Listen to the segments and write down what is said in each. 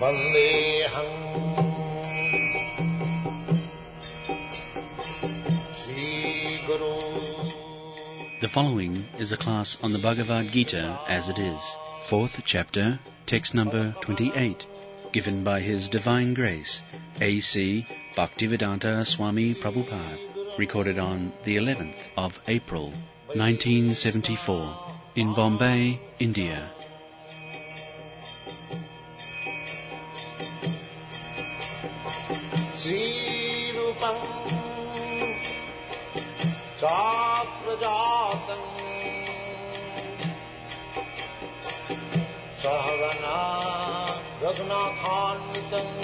वन्देऽहम् श्रीगुरु The following is a class on the Bhagavad Gita as it is, fourth chapter, text number 28, given by His Divine Grace, A.C. Bhaktivedanta Swami Prabhupada, recorded on the 11th of April, 1974, in Bombay, India. श्रीरूपम् चाप्रजातम् सहगना रघुनाथान्वितम्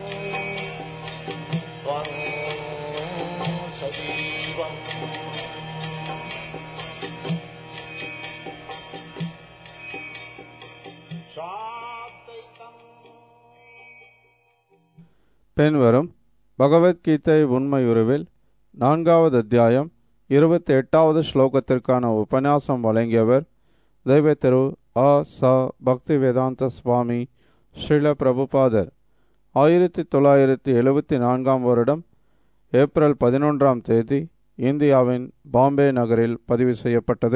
त्वं सजीवम् சாத்தைத்தம் பின்வரும் பகவத்கீதை உண்மையுருவில் நான்காவது அத்தியாயம் இருபத்தி எட்டாவது ஸ்லோகத்திற்கான உபன்யாசம் வழங்கியவர் தெய்வ திரு ஆ ச பக்தி வேதாந்த சுவாமி ஸ்ரீல பிரபுபாதர் ஆயிரத்தி தொள்ளாயிரத்தி எழுபத்தி நான்காம் வருடம் ஏப்ரல் பதினொன்றாம் தேதி இந்தியாவின் பாம்பே நகரில் பதிவு செய்யப்பட்டது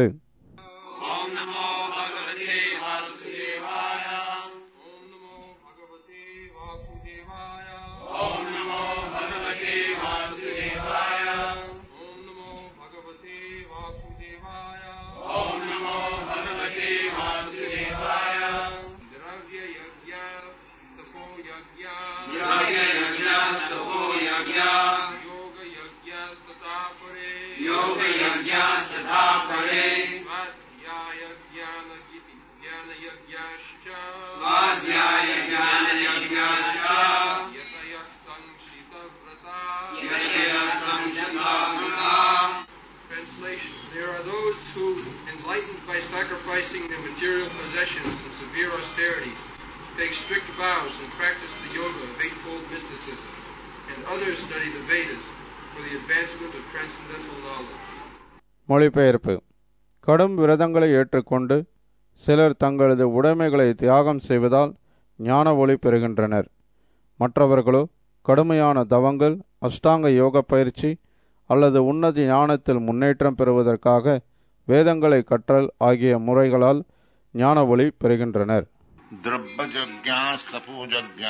ॐ नमो भगवते वासुदेवाय ॐ नमो भगवते वासुदेवाय ॐ नमो भगवते वासुदेवाय ॐ नमो भगवते वासुदेवाय द्रव्य यज्ञ तपो यज्ञ यज्ञ यज्ञस्तपो यज्ञ योग यज्ञस्तथा परे योग यज्ञस्तथा परे स्वाध्याय ज्ञान ज्ञान यज्ञश्च स्वाध्याय ज्ञान यज्ञश्च यतयः संशितव्रता यतयः संशितव्रता Translation There are those who, enlightened by sacrificing their material possessions and severe austerities, take strict vows and practice the yoga of eightfold mysticism, and others study the Vedas for the advancement of transcendental knowledge. மொழிபெயர்ப்பு கடும் விரதங்களை ஏற்றுக்கொண்டு சிலர் தங்களது உடைமைகளை தியாகம் செய்வதால் ஞான ஒளி பெறுகின்றனர் மற்றவர்களோ கடுமையான தவங்கள் அஷ்டாங்க யோக பயிற்சி அல்லது உன்னத ஞானத்தில் முன்னேற்றம் பெறுவதற்காக வேதங்களை கற்றல் ஆகிய முறைகளால் ஞான ஒளி பெறுகின்றனர் द्रव्यज्ञास्तपोजज्ञा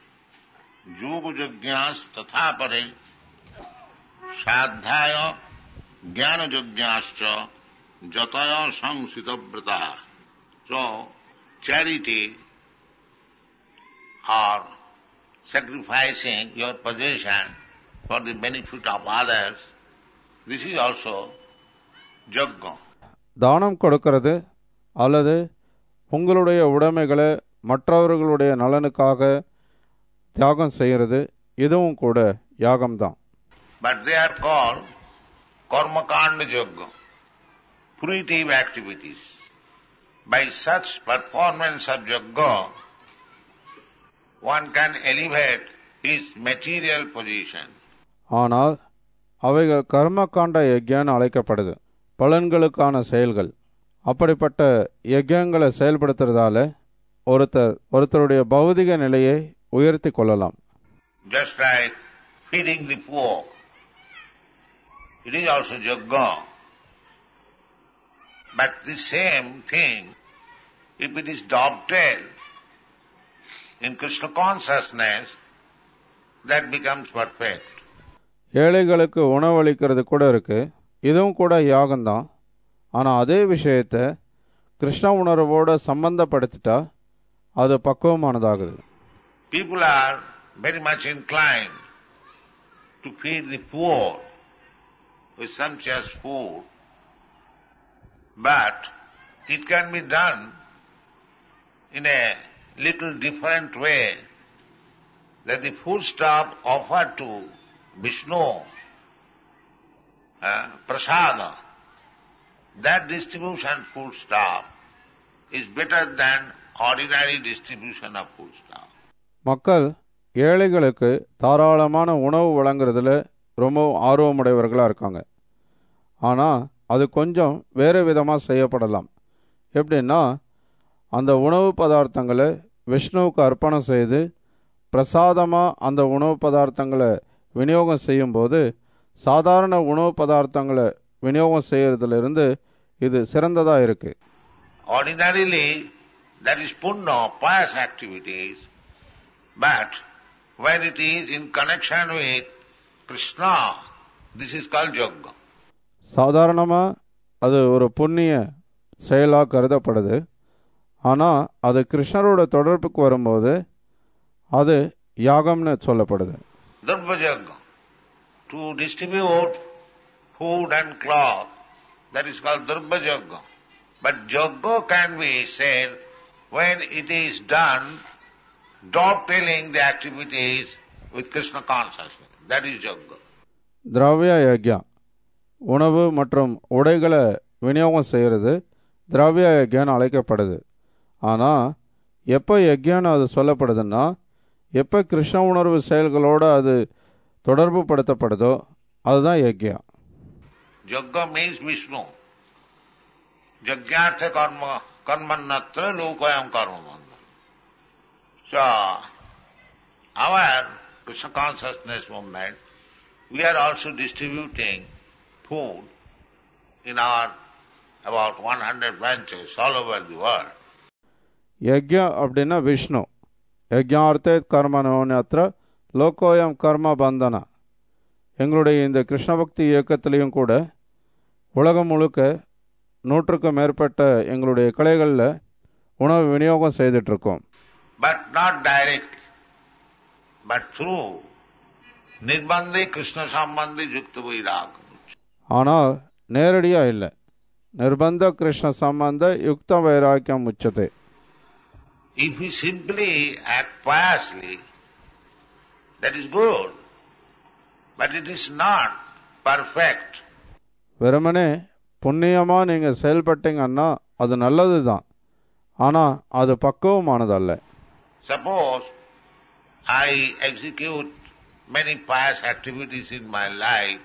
योगजज्ञास्तथा परे साध्याय ज्ञानजज्ञाश्च जतय संसितव्रता So, charity or sacrificing your possession for the benefit of others, this is also yajna. தானம் கொடுக்கிறது அல்லது உங்களுடைய உடைமைகளை மற்றவர்களுடைய நலனுக்காக தியாகம் செய்கிறது இதுவும் கூட யாகம்தான் But they are called karmakanda yajna, punitive activities. By such performance of yajna, one can elevate his material position. ஆனால் அவைகள் கர்மகாண்ட யஜ்யான்னு அழைக்கப்படுது பலன்களுக்கான செயல்கள் அப்படிப்பட்ட யஜ்யங்களை செயல்படுத்துறதால ஒருத்தர் ஒருத்தருடைய பௌதிக நிலையை உயர்த்தி கொள்ளலாம் Just like feeding the poor. It is also yajna. But the same thing, if it is dovetailed in Krishna consciousness, that becomes perfect. ஏழைகளுக்கு உணவளிக்கிறது கூட இருக்கு இதுவும் கூட யாகம்தான் ஆனால் அதே விஷயத்தை கிருஷ்ண உணர்வோட சம்பந்தப்படுத்திட்டா அது பக்குவமானதாகுது People are very much inclined to feed the poor with sumptuous food, but it can be done in a little different way that the food stuff offered to Vishnu, uh, prasada, that distribution food stuff is better than ordinary distribution of food stuff. மக்கள் ஏழைகளுக்கு தாராளமான உணவு வழங்குறதுல ரொம்ப ஆர்வமுடையவர்களாக இருக்காங்க ஆனால் அது கொஞ்சம் வேறு விதமாக செய்யப்படலாம் எப்படின்னா அந்த உணவு பதார்த்தங்களை விஷ்ணுவுக்கு அர்ப்பணம் செய்து பிரசாதமாக அந்த உணவு பதார்த்தங்களை விநியோகம் செய்யும்போது சாதாரண உணவு பதார்த்தங்களை விநியோகம் செய்கிறதுலேருந்து இது சிறந்ததாக இருக்குது Ordinarily, that is punna, pious activities, but when it is in connection with Krishna, this is called yoga. சாதாரணமாக அது ஒரு புண்ணிய செயலாக கருதப்படுது ஆனால் அது கிருஷ்ணரோட தொடர்புக்கு வரும்போது அது யாகம்னு சொல்லப்படுது Dharma yoga, to distribute food and cloth, that is called dharma yoga. But yoga can be said when it is done dovetailing the activities with Krishna consciousness. That is yoga. திரவிய யக்யா உணவு மற்றும் உடைகளை விநியோகம் செய்கிறது திரவிய யக்யான்னு அழைக்கப்படுது ஆனால் எப்போ யக்யான்னு அது சொல்லப்படுதுன்னா எப்போ கிருஷ்ண உணர்வு செயல்களோடு அது தொடர்பு படுத்தப்படுதோ அதுதான் யக்யா Yoga means Vishnu. Yagyartha karma karmanatra lokayam karma bandha. So, our Krishna consciousness movement, we are also distributing food in our about 100 branches all over the world. யக்யா அப்படின்னா விஷ்ணு யக்யார்த்தே கர்மனோன்யத்திர லோகோயம் கர்ம பந்தனா எங்களுடைய இந்த கிருஷ்ண பக்தி இயக்கத்திலையும் கூட உலகம் முழுக்க நூற்றுக்கும் மேற்பட்ட எங்களுடைய கிளைகளில் உணவு விநியோகம் செய்துட்ருக்கோம் But not directly, but through Nirbandhi Krishna Sambandhi Yukta Vairagya. ஆனால் நேரடியாக இல்லை நிர்பந்த கிருஷ்ண சம்பந்த யுக்த வைராக்கியம் உச்சத்தை If we simply act piously, that is good, but it is not perfect. வெறுமனே புண்ணியமாக நீங்கள் செயல்பட்டீங்கன்னா அது நல்லது தான் ஆனால் அது பக்குவமானதல்ல Suppose I execute many pious activities in my life,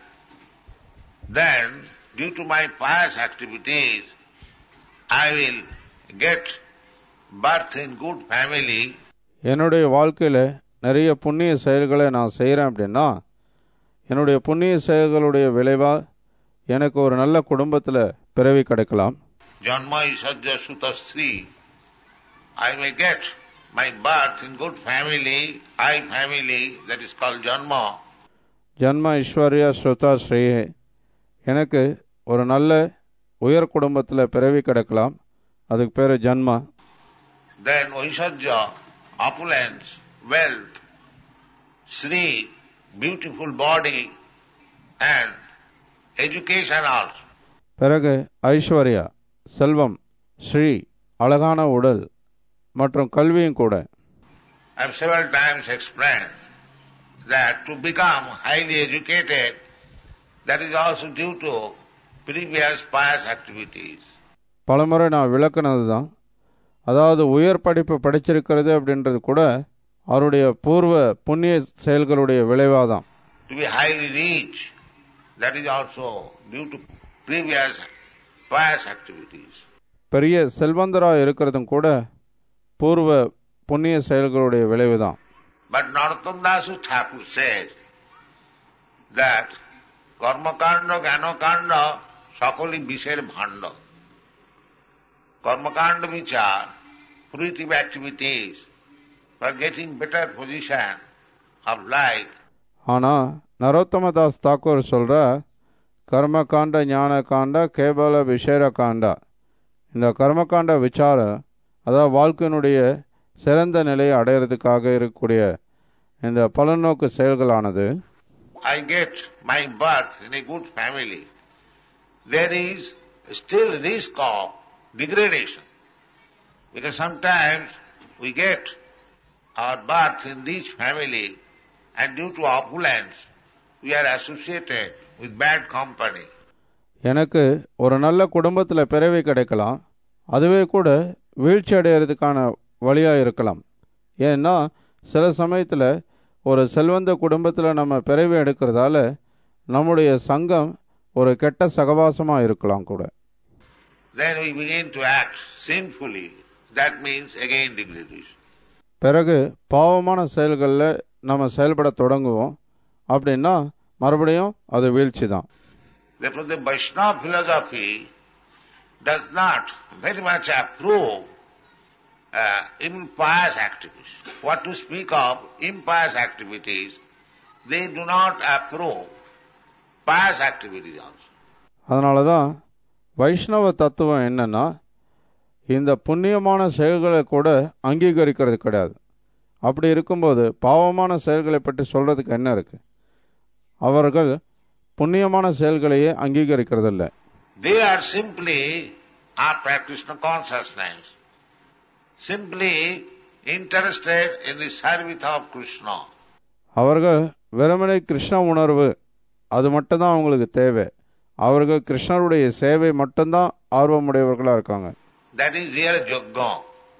then due to my pious activities, I will get birth in good family என்னுடைய வாழ்க்கையில் நிறைய புண்ணிய செயல்களை நான் செய்கிறேன் அப்படின்னா என்னுடைய புண்ணிய செயல்களுடைய விளைவாக எனக்கு ஒரு நல்ல குடும்பத்தில் பிறவி கிடைக்கலாம் Janma Isajya Sutastri. I may get my birth in good family, high family, that is called Janma. ஜன்ம ஐஸ்வர்யா ஸ்ருதா ஸ்ரீயே எனக்கு ஒரு நல்ல உயர் குடும்பத்தில் பிறவி கிடைக்கலாம் அதுக்கு பேர் ஜன்மா Then Vaisajya, opulence, wealth, Sri, beautiful body, and education also. பிறகு ஐஸ்வர்யா செல்வம் ஸ்ரீ அழகான உடல் மற்றும் கல்வியும் கூட I have several times explained that to become highly educated, that is also due to previous pious activities. பலமுறை நான் விளக்குனது தான் அதாவது உயர் படிப்பு படிச்சிருக்கிறது அப்படின்றது கூட அவருடைய பூர்வ புண்ணிய செயல்களுடைய விளைவாக தான் To be highly rich, that is also due to previous pious activities. பெரிய செல்வந்தராக இருக்கிறதும் கூட பூர்வ புண்ணிய செயல்களுடைய விளைவு தான் But Narottam Dasu Thakur says that কর্মকাণ্ড জ্ঞানকাণ্ড সকলই বিষের ভাণ্ড কর্মকাণ্ড বিচার fruitive activities for getting better position of life ஆனால் நரோத்தமதாஸ் தாக்கூர் சொல்கிறார் கர்மகாண்ட ஞான காண்ட கேவல விஷேர காண்டா இந்த கர்மகாண்ட விசாரம் அதாவது வாழ்க்கையினுடைய சிறந்த நிலையை அடையிறதுக்காக இருக்கக்கூடிய இந்த பலநோக்கு செயல்களானது I get my birth in a good family, there is still risk of degradation. Because sometimes we get our birth in rich family and due to opulence we are associated with bad company. எனக்கு ஒரு நல்ல குடும்பத்தில் பிறவி கிடைக்கலாம் அதுவே கூட வீழ்ச்சி அடையிறதுக்கான வழியாக இருக்கலாம் ஏன்னா சில சமயத்தில் ஒரு செல்வந்த குடும்பத்தில் நம்ம பிறவி எடுக்கிறதால நம்முடைய சங்கம் ஒரு கெட்ட சகவாசமாக இருக்கலாம் கூட Then we begin to act sinfully. That means again degradation. பிறகு பாவமான செயல்களில் நம்ம செயல்பட தொடங்குவோம் அப்படின்னா மறுபடியும் அது வீழ்ச்சி தான் Therefore, the Vaishnava philosophy does not very much approve uh, impious activities. What to speak of impious activities, they do not approve pious activities also. அதனால தான் வைஷ்ணவ தத்துவம் என்னன்னா இந்த புண்ணியமான செயல்களை கூட அங்கீகரிக்கிறது கிடையாது அப்படி இருக்கும்போது பாவமான செயல்களை பற்றி சொல்கிறதுக்கு என்ன இருக்குது அவர்கள் புண்ணியமான செயல்களையே அங்கீகரிக்கிறதில்ல They are simply after Krishna consciousness, simply interested in the service of Krishna. அவர்கள் வெறுமனை கிருஷ்ண உணர்வு அது மட்டும்தான் அவங்களுக்கு தேவை அவர்கள் கிருஷ்ணருடைய சேவை மட்டும்தான் ஆர்வமுடையவர்களாக இருக்காங்க That is real yajna.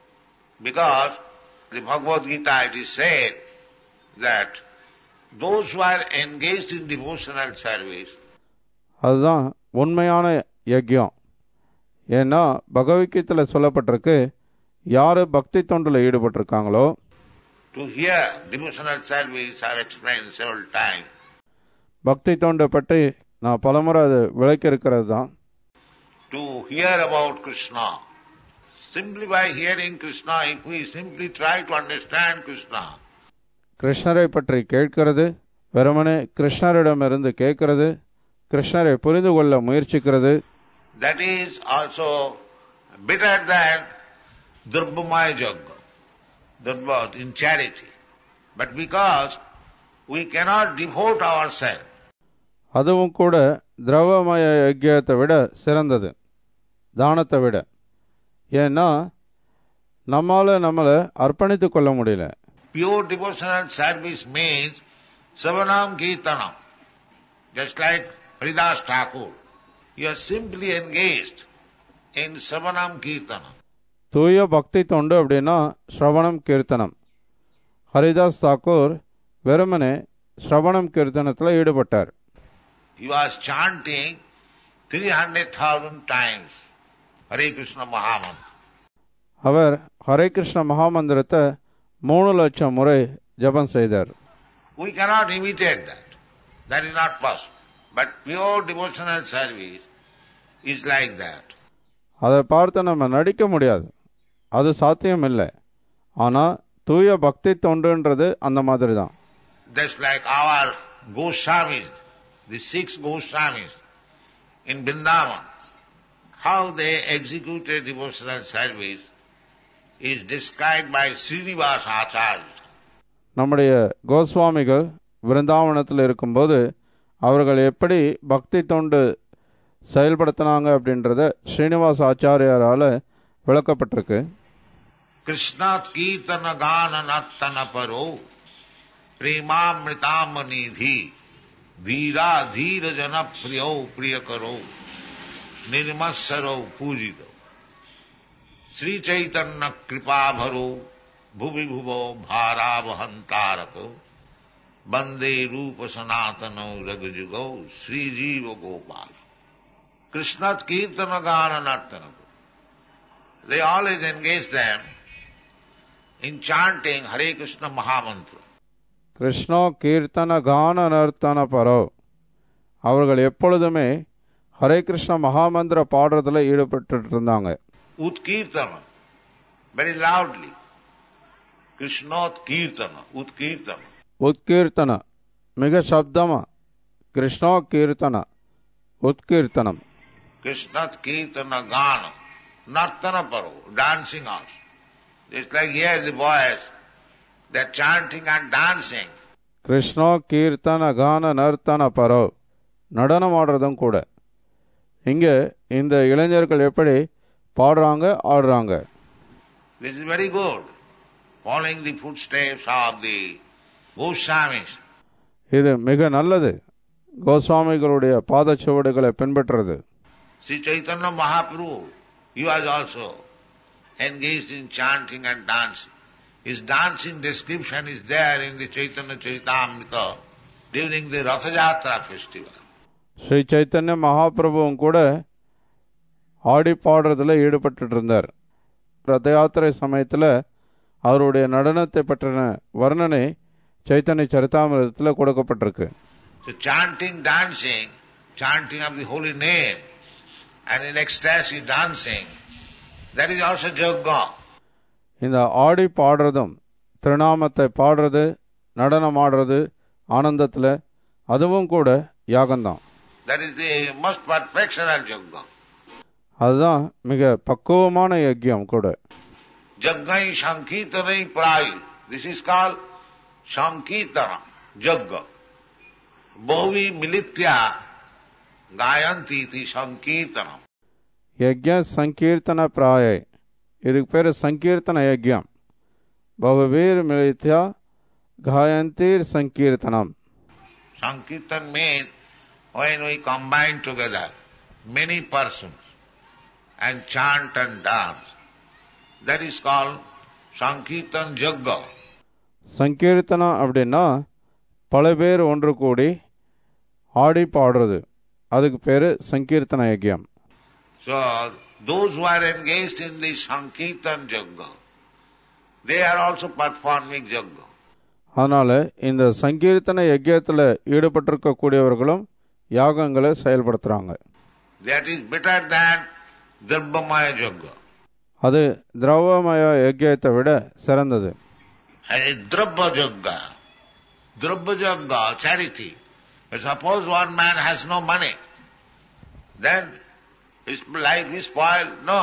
Because the Bhagavad Gita it is said that those who are engaged in devotional service, அதுதான் உண்மையான யஜ்யம் ஏன்னா பகவத்கீதையில் சொல்லப்பட்டிருக்கு யார் பக்தி தொண்டில் ஈடுபட்டிருக்காங்களோ to hear devotional service, I have explained several times, பக்தி தொண்டை பற்றி நான் பலமுறை அது விளக்கி இருக்கிறது தான் to hear about Krishna. Simply by hearing Krishna, if we simply try to understand Krishna, கிருஷ்ணரை பற்றி கேட்கிறது வெறுமனே கிருஷ்ணரிடமிருந்து கேட்கிறது கிருஷ்ணரை புரிந்து கொள்ள முயற்சிக்கிறது that is also better than Durbamaya Yajna, Durba in charity. But because we cannot devote ourselves, அதுவும் கூட திரவமய யஜ்யத்தை விட சிறந்தது தானத்தை விட ஏன்னா நம்மால் நம்மளை அர்ப்பணித்து கொள்ள முடியல pure devotional service means Savanam Kirtanam. Just like Haridas Thakur, you are simply engaged in Savanam Kirtanam. தூய பக்தி தொண்டு அப்படின்னா ஸ்ரவணம் கீர்த்தனம் ஹரிதாஸ் தாக்கூர் வெறுமனே ஸ்ரவணம் கீர்த்தனத்தில் ஈடுபட்டார் He was chanting 300,000 times Hare Krishna Mahamantra. அவர் ஹரே கிருஷ்ண மகாமந்திரத்தை மூணு லட்சம் முறை ஜெபம் செய்தார் We cannot imitate that. That is not possible. But pure devotional service is like that. அதை பார்த்து நம்ம நடிக்க முடியாது அது சாத்தியம் இல்லை ஆனால் தூய பக்தி தொண்டுன்றது அந்த மாதிரி தான் Just like our Goswamis, the six Goswamis in Vrindavan, how they executed devotional service is described by Srinivasa Acharya. நம்முடைய கோஸ்வாமிகள் விருந்தாவனத்தில் இருக்கும்போது அவர்கள் எப்படி பக்தி தொண்டு செயல்படுத்தினாங்க அப்படின்றத Srinivasa ஆச்சாரியாரால் விளக்கப்பட்டிருக்கு Krishnat Kirtana Gana Nattana Paro Premamritam Nidhi Dhira Dhira Jana Priyo Priyakaro Nirmasaro Pujito Sri Chaitanya Kripa Bharo Bhuvi Bhuvo Bhara Vahantarako Bande Rupa Sanatano Ragjugo Sri Jiva Gopal Krishnat Kirtana Gana Nattana They always engage them in chanting Hare Krishna Mahamantra. Krishna கீர்த்தன கான நர்த்தன பரோ அவர்கள் எப்பொழுதுமே ஹரே கிருஷ்ண மகாமந்திர பாடுறதுல ஈடுபட்டு இருந்தாங்க Utkirtana, very loudly. Krishnat Kirtana, Utkirtana. உத்கீர்த்தன மிக சப்தமா Krishna கீர்த்தன உத்கீர்த்தனம் Krishnat Kirtana Gana, Nartana Paro, dancing also. It's like here the boys, they're chanting and dancing. Krishna கீர்த்தன கான நர்த்தன பரோ நடனம் ஆடுறதும் கூட இங்கே இந்த இளைஞர்கள் எப்படி பாடுறாங்க ஆடுறாங்க This is very good. Following the footsteps of the Goswamis. இது மிக நல்லது கோஸ்வாமிகளுடைய பாதச்சுவடுகளை பின்பற்றுறது Sri Chaitanya Mahaprabhu, he was also engaged in chanting and dancing. His dancing description is there in the Chaitanya Charitamrita during the Ratha Jatra festival. Sri Chaitanya மகாபிரபுவும் கூட ஆடி பாடுறதுல ஈடுபட்டு இருந்தார் ரத யாத்திரை சமயத்தில் அவருடைய நடனத்தை பற்றின வர்ணனை சைத்தன்ய சரிதாமிரதத்தில் கொடுக்கப்பட்டிருக்கு So chanting, dancing, chanting of the holy name, and in ecstasy dancing, that is also yoga. இந்த ஆடி பாடுறதும் திருநாமத்தை பாடுறது நடனம் ஆடுறது ஆனந்தத்தில் அதுவும் கூட யாகம்தான் That is the most perfectional yoga. அதுதான் மிக பக்குவமான யஜ்யம் கூட Jagai Sankirtanai Prai. This is called Sankirtana, Jagga. Bovi Militya Gayanti iti Sankirtanam. யஜ்ய சங்கீர்த்தன பிராயை இதுக்கு பேர் சங்கீர்த்தன யஜ்யம் பகுவீர் மிளித்யா காயந்தீர் சங்கீர்த்தனம் Sankirtan means when we combine together many persons and chant and dance. That is called Sankirtan Jagga. சங்கீர்த்தனம் அப்படின்னா பல பேர் ஒன்று கூடி ஆடி பாடுறது அதுக்கு பேர் சங்கீர்த்தன யஜ்யம் So those who are engaged in the Sankirtan Jagga, they are also performing Jagga. அதனால் இந்த சங்கீர்த்தன யஜ்யத்தில் ஈடுபட்டிருக்கக்கூடியவர்களும் யாகங்களை செயல்படுத்துகிறாங்க That is better than Darbhamaya Jagga. அது திரவமய யஜ்யத்தை விட சிறந்தது And a Drabha Jagga, Drabha Jagga, charity. Suppose one man has no money, then his life is spoiled. No.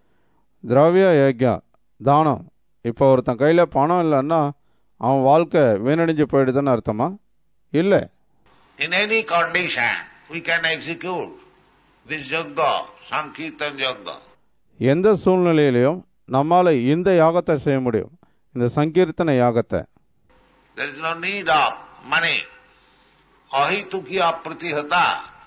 திரவிய யஜ்யா தானம் இப்போ ஒருத்தன் கையில் பணம் இல்லைன்னா அவன் வாழ்க்கை வீணடிஞ்சு போயிடுதுன்னு அர்த்தமா இல்லை In any condition, we can execute this Jagga, Sankirtan Jagga. எந்த சூழ்நிலையிலையும் நம்மால் இந்த யாகத்தை செய்ய முடியும் இந்த சங்கீர்த்தன யாகத்தை There is no need of money. Ahituki apratihata.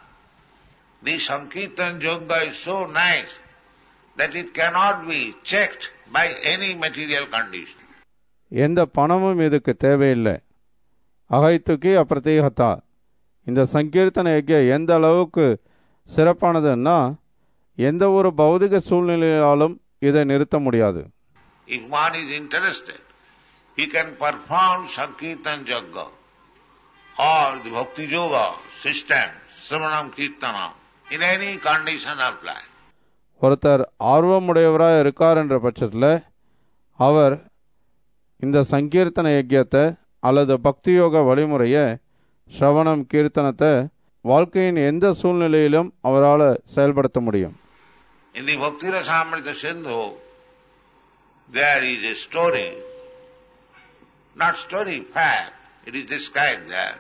The Sankirtan Yoga is so nice that it cannot be checked by any material condition. எந்த பணமும் இதுக்கு தேவையில்லை அகைத்துக்கி அப்பிரதீகத்தா இந்த சங்கீர்த்தன யஜ்ய எந்த அளவுக்கு சிறப்பானதுன்னா எந்த ஒரு பௌதிக சூழ்நிலையாலும் இதை நிறுத்த முடியாது If one is interested, he can perform Sankirtan Yoga or the Bhakti Yoga system, Sravanam Kirtanam, in any condition of life. ஒருத்தர் ஆர்வமுடையவராக இருக்கார் என்ற பட்சத்தில் அவர் இந்த சங்கீர்த்தன யஜ்யத்தை அல்லது பக்தி யோக வழிமுறையை ஸ்ரவணம் கீர்த்தனத்தை வாழ்க்கையின் எந்த சூழ்நிலையிலும் அவரால் செயல்படுத்த முடியும் In the Bhakti Rasamrita Sindhu, there is a story, not story, fact, it is described there,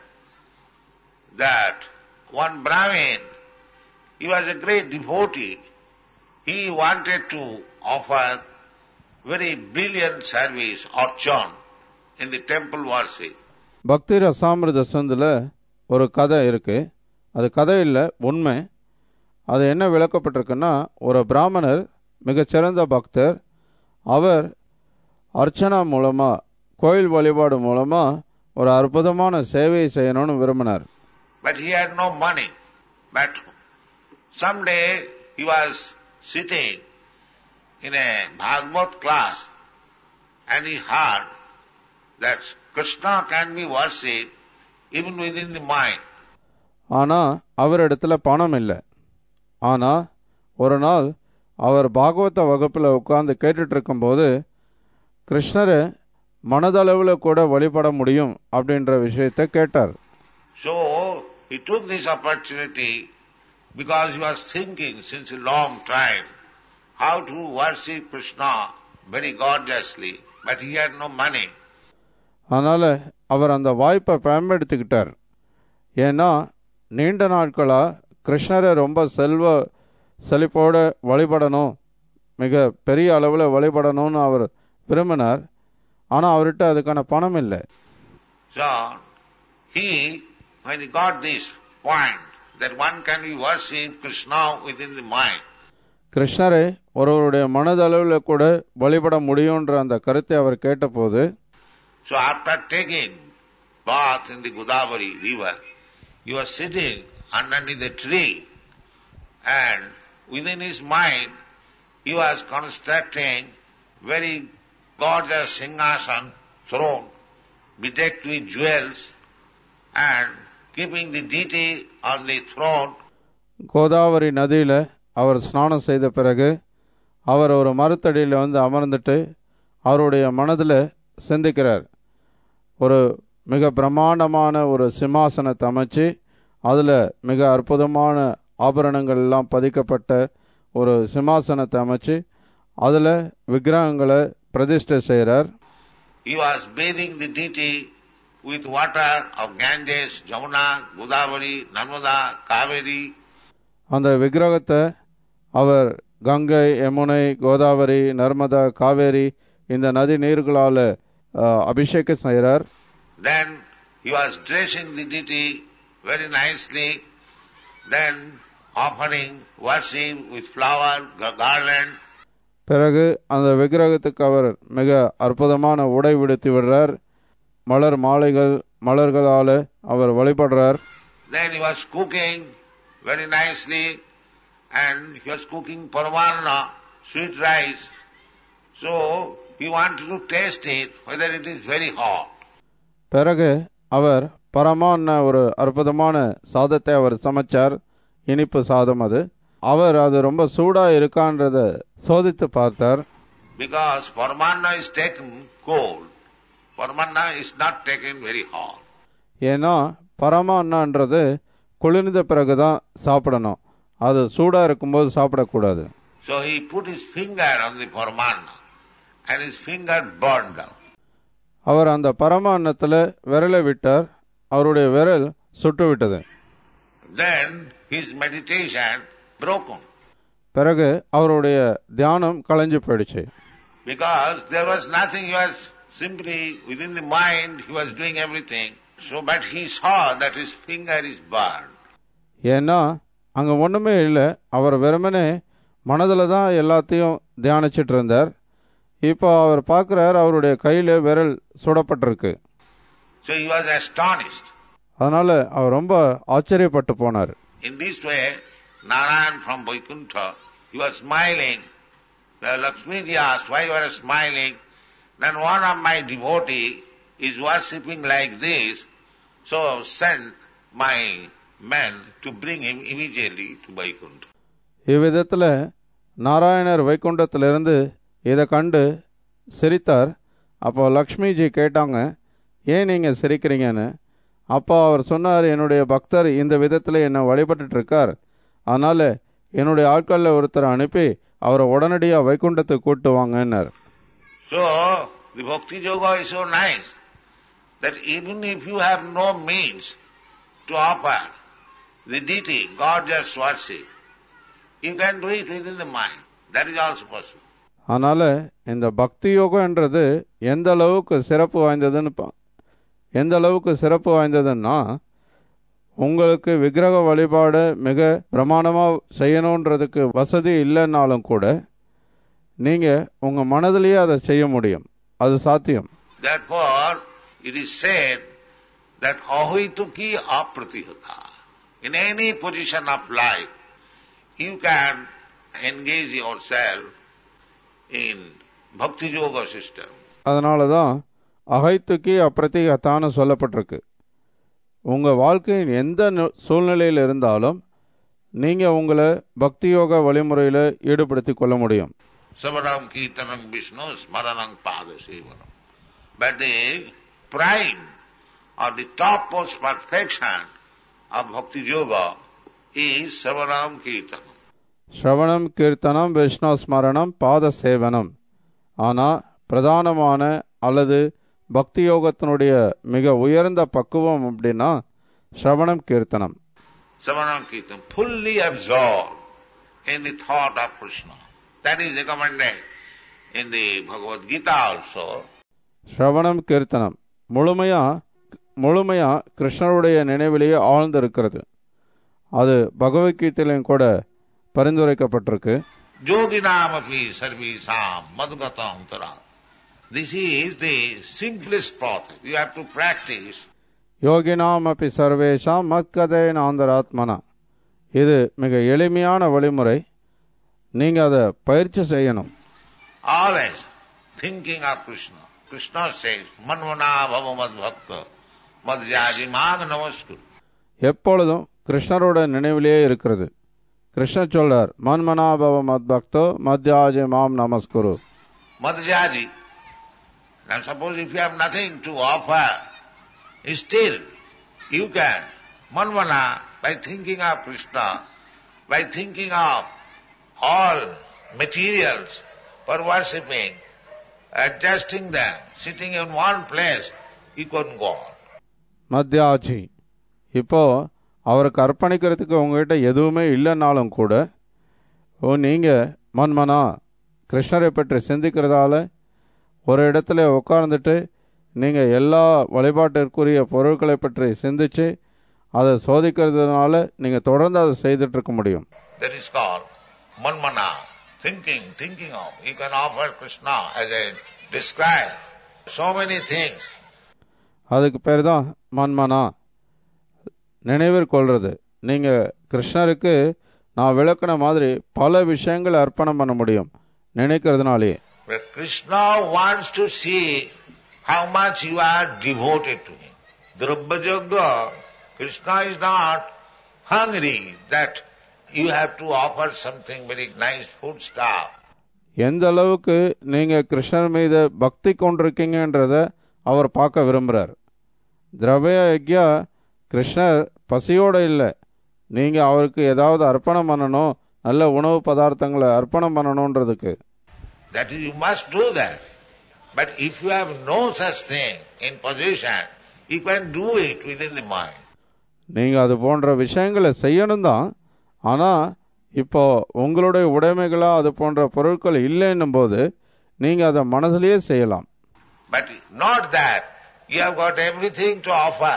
that one Brahmin, he was a great devotee, he wanted to offer very brilliant service or chant in the temple worship. பக்தி ரசாமிரத சந்தில் ஒரு கதை இருக்குது அது கதை இல்லை உண்மை அது என்ன விளக்கப்பட்டிருக்குன்னா ஒரு பிராமணர் மிகச்சிறந்த பக்தர் அவர் அர்ச்சனா மூலமாக கோயில் வழிபாடு மூலமாக ஒரு அற்புதமான சேவையை செய்யணும்னு விரும்பினார் But he had no money. But someday he was sitting in a Bhagavad class and he heard that Krishna can be worshipped even within the mind. ஆனால் அவரிடத்துல பணம் இல்லை ஆனால் ஒரு நாள் அவர் பாகவத வகுப்பில் உட்கார்ந்து கேட்டுட்டு இருக்கும்போது கிருஷ்ணரை மனதளவில் கூட வழிபட முடியும் அப்படின்ற விஷயத்தை கேட்டார் So he took this opportunity because he was thinking since a long time how to worship Krishna very gorgeously, but he had no money. அதனால் அவர் அந்த வாய்ப்பை பயன்படுத்திக்கிட்டார் ஏன்னா நீண்ட நாட்களாக கிருஷ்ணரை ரொம்ப செல்வ செழிப்போடு வழிபடணும் மிக பெரிய அளவில் வழிபடணும்னு அவர் விரும்பினார் ஆனால் அவர்கிட்ட அதுக்கான பணம் இல்லை So he, when he got this point that one can be worship Krishna within the mind, கிருஷ்ணரை ஒருவருடைய மனதளவில் கூட வழிபட முடியுன்ற அந்த கருத்தை அவர் கேட்டபோது so after taking bath in the Godavari river, he was sitting underneath a tree and within his mind he was constructing very gorgeous singhasan throne, bedecked with jewels, and keeping the deity on the throne, Godavari நதியில் அவர் ஸ்நானம் செய்த பிறகு அவர் ஒரு மரத்தடியில் வந்து அமர்ந்துட்டு அவருடைய மனதில் சிந்திக்கிறார் ஒரு மிக பிரம்மாண்டமான ஒரு சிம்மாசனத்தை அமைச்சு அதில் மிக அற்புதமான ஆபரணங்கள் எல்லாம் பதிக்கப்பட்ட ஒரு சிம்மாசனத்தை அமைச்சு அதில் விக்கிரகங்களை பிரதிஷ்டை செய்கிறார் he was bathing the deity with water of Ganges, Jamuna, Godavari, Narmada, Kaveri, அந்த விக்கிரகத்தை அவர் கங்கை யமுனை கோதாவரி நர்மதா காவேரி இந்த நதி நீர்களால் அபிஷேகம் செய்கிறார் Then he was dressing the deity very nicely, then offering worship with flower, gar- garland, பிறகு அந்த விக்கிரகத்துக்கு அவர் மிக அற்புதமான உடை விடுத்து விடுறார் மலர் மாலைகள் மலர்களால் அவர் வழிபடுறார் Then he was cooking very nicely and he was cooking parvarna, sweet rice. So he wanted to taste it, whether it is very hot. பிறகு அவர் பரமான ஒரு அற்புதமான சாதத்தை அவர் சமைச்சார் இனிப்பு சாதம் அது அவர் அது ரொம்ப சூடாக இருக்கான்றதை சோதித்து பார்த்தார் Because parvarna is taken cold. Parvarna is not taken very hot. ஏன்னா பரமான்னான்றது குளிர்ந்த பிறகு தான் சாப்பிடணும் அது சூடாக இருக்கும்போது சாப்பிடக்கூடாது So he put his finger on the parvarna and his finger burned out. அவர் அந்த பரமான்னத்தில் விரலை விட்டார் அவருடைய விரல் சுட்டு விட்டது Then his meditation broken பிறகு அவருடைய தியானம் களைஞ்சு போயிடுச்சு because there was nothing. He was simply within the mind. He was doing everything. So, but he saw that his finger is burned. ஏன்னா அங்கே ஒன்றுமே இல்லை அவர் வெறுமனே மனதில் தான் எல்லாத்தையும் தியானிச்சிட்டு இருந்தார் இப்போ அவர் பார்க்குறார் அவருடைய கையில் விரல் சுடப்பட்டிருக்கு So he was astonished. அதனால் அவர் ரொம்ப ஆச்சரியப்பட்டு போனார் In this way, Narayan from Vaikuntha, he was smiling. The Lakshmiji asked, why you are smiling? Then one of my devotee is worshipping like this, so send my men to bring him immediately to Vaikuntha. இவ்விதத்தில் நாராயணர் வைகுண்டத்திலிருந்து இதை கண்டு சிரித்தார் அப்போ லக்ஷ்மிஜி கேட்டாங்க ஏன் நீங்கள் சிரிக்கிறீங்கன்னு அப்போ அவர் சொன்னார் என்னுடைய பக்தர் இந்த விதத்தில் என்னை வழிபட்டுட்டு இருக்கார் அதனால் என்னுடைய ஆட்களில் ஒருத்தரை அனுப்பி அவரை உடனடியாக வைகுண்டத்துக்கு கூட்டு வாங்கன்னார் So, the bhakti yoga is so nice that even if you have no means to offer the deity, gorgeous worship, you can do it within the mind. That is also possible. அதனால் இந்த பக்தி யோகன்றது எந்த அளவுக்கு சிறப்பு வாய்ந்ததுன்னு பா- எந்த அளவுக்கு சிறப்பு வாய்ந்ததுன்னா உங்களுக்கு விக்கிரக வழிபாடு மிக பிரமாணமாக செய்யணுன்றதுக்கு வசதி இல்லைன்னாலும் கூட நீங்கள் உங்கள் மனதிலேயே அதை செய்ய முடியும் அது சாத்தியம் Therefore, it is said that ahituki apratihata. In any position of life, you can engage yourself in bhakti yoga system. அதனால தான் அகைத்துக்கி அப்பிரத்திகத்தான்னு சொல்லப்பட்டிருக்கு உங்கள் வாழ்க்கையின் எந்த நு- சூழ்நிலையில் இருந்தாலும் நீங்கள் உங்களை பக்தி யோக வழிமுறையில் ஈடுபடுத்தி கொள்ள முடியும் Savaram Kirtanam Vishnu Smaranam Pada Sevanam. But the prime or the topmost perfection of Bhakti Yoga is Savaram Kirtanam. ஸ்ரவணம் கீர்த்தனம் விஷ்ணு ஸ்மரணம் பாத சேவனம் ஆனால் பிரதானமான அல்லது பக்தி யோகத்தினுடைய மிக உயர்ந்த பக்குவம் அப்படின்னா ஸ்ரவணம் கீர்த்தனம் Savaram Kirtanam, fully absorbed in the thought of Krishna. That is recommended in the Bhagavad Gita also. ஸ்ரவணம் கீர்த்தனம் முழுமையாக முழுமையாக கிருஷ்ணருடைய நினைவிலேயே ஆழ்ந்து இருக்கிறது அது பகவத்கீதையிலையும் கூட பரிந்துரைக்கப்பட்டிருக்கு Yoginamapi sarvisam madgatam tara. This is the simplest process. You have to practice யோகினாம் அப்பி சர்வேஷாம் மத்கதேன ஆந்தராத்மனா இது மிக எளிமையான வழிமுறை நீங்கள் அதை பயிற்சி செய்யணும் always thinking of Krishna. Krishna says, Manvana bhava mad bhakta madhyaji mag namaskuru. எப்பொழுதும் கிருஷ்ணரோட நினைவிலேயே இருக்கிறது கிருஷ்ணர் சொல்றார் மன்மனாபவ மத் பக்தோ மத்யாஜி மாம் நமஸ்குரு Madhyaji. Now suppose if you have nothing to offer, still you can manvana by thinking of Krishna, by thinking of all materials for worshipping, adjusting them, sitting in one place, you can go on. மத்யாஜி இப்போ அவருக்கு அர்ப்பணிக்கிறதுக்கு உங்ககிட்ட எதுவுமே இல்லைன்னாலும் கூட ஓ நீங்கள் மன்மனா கிருஷ்ணரை பற்றி சிந்திக்கிறதால ஒரு இடத்துல உட்கார்ந்துட்டு நீங்கள் எல்லா வழிபாட்டிற்குரிய பொருட்களை பற்றி சிந்திச்சு அதை சோதிக்கிறதுனால நீங்கள் தொடர்ந்து அதை செய்துட்டு இருக்க முடியும் That is called manmana, thinking, thinking of. You can offer Krishna as I described. So many things. அதுக்கு பேர் தான் மன்மனா நினைவில் கொள்வது நீங்கள் கிருஷ்ணருக்கு நான் விளக்குன மாதிரி பல விஷயங்களை அர்ப்பணம் பண்ண முடியும் நினைக்கிறதுனாலே But Krishna wants to see how much you are devoted to him. Drabhajagga, Krishna is not hungry that you have to offer something very nice food stuff. எந்த அளவுக்கு நீங்கள் கிருஷ்ணர் மீது பக்தி கொண்டிருக்கீங்கன்றத அவர் பார்க்க விரும்புகிறார் திரவிய யக்யா கிருஷ்ணர் பசியோடு இல்லை நீங்கள் அவருக்கு ஏதாவது அர்ப்பணம் பண்ணணும் நல்ல உணவு பதார்த்தங்களை அர்ப்பணம் பண்ணணுன்றதுக்கு That is, you must do that. But if you have no such thing in possession, you can do it within the mind. நீங்கள் அது போன்ற விஷயங்களை செய்யணும் தான் ஆனால் இப்போ உங்களுடைய உடைமைகளாக அது போன்ற பொருட்கள் இல்லைன்னும் போது நீங்கள் அதை மனதிலேயே செய்யலாம் But not that you have got everything to offer.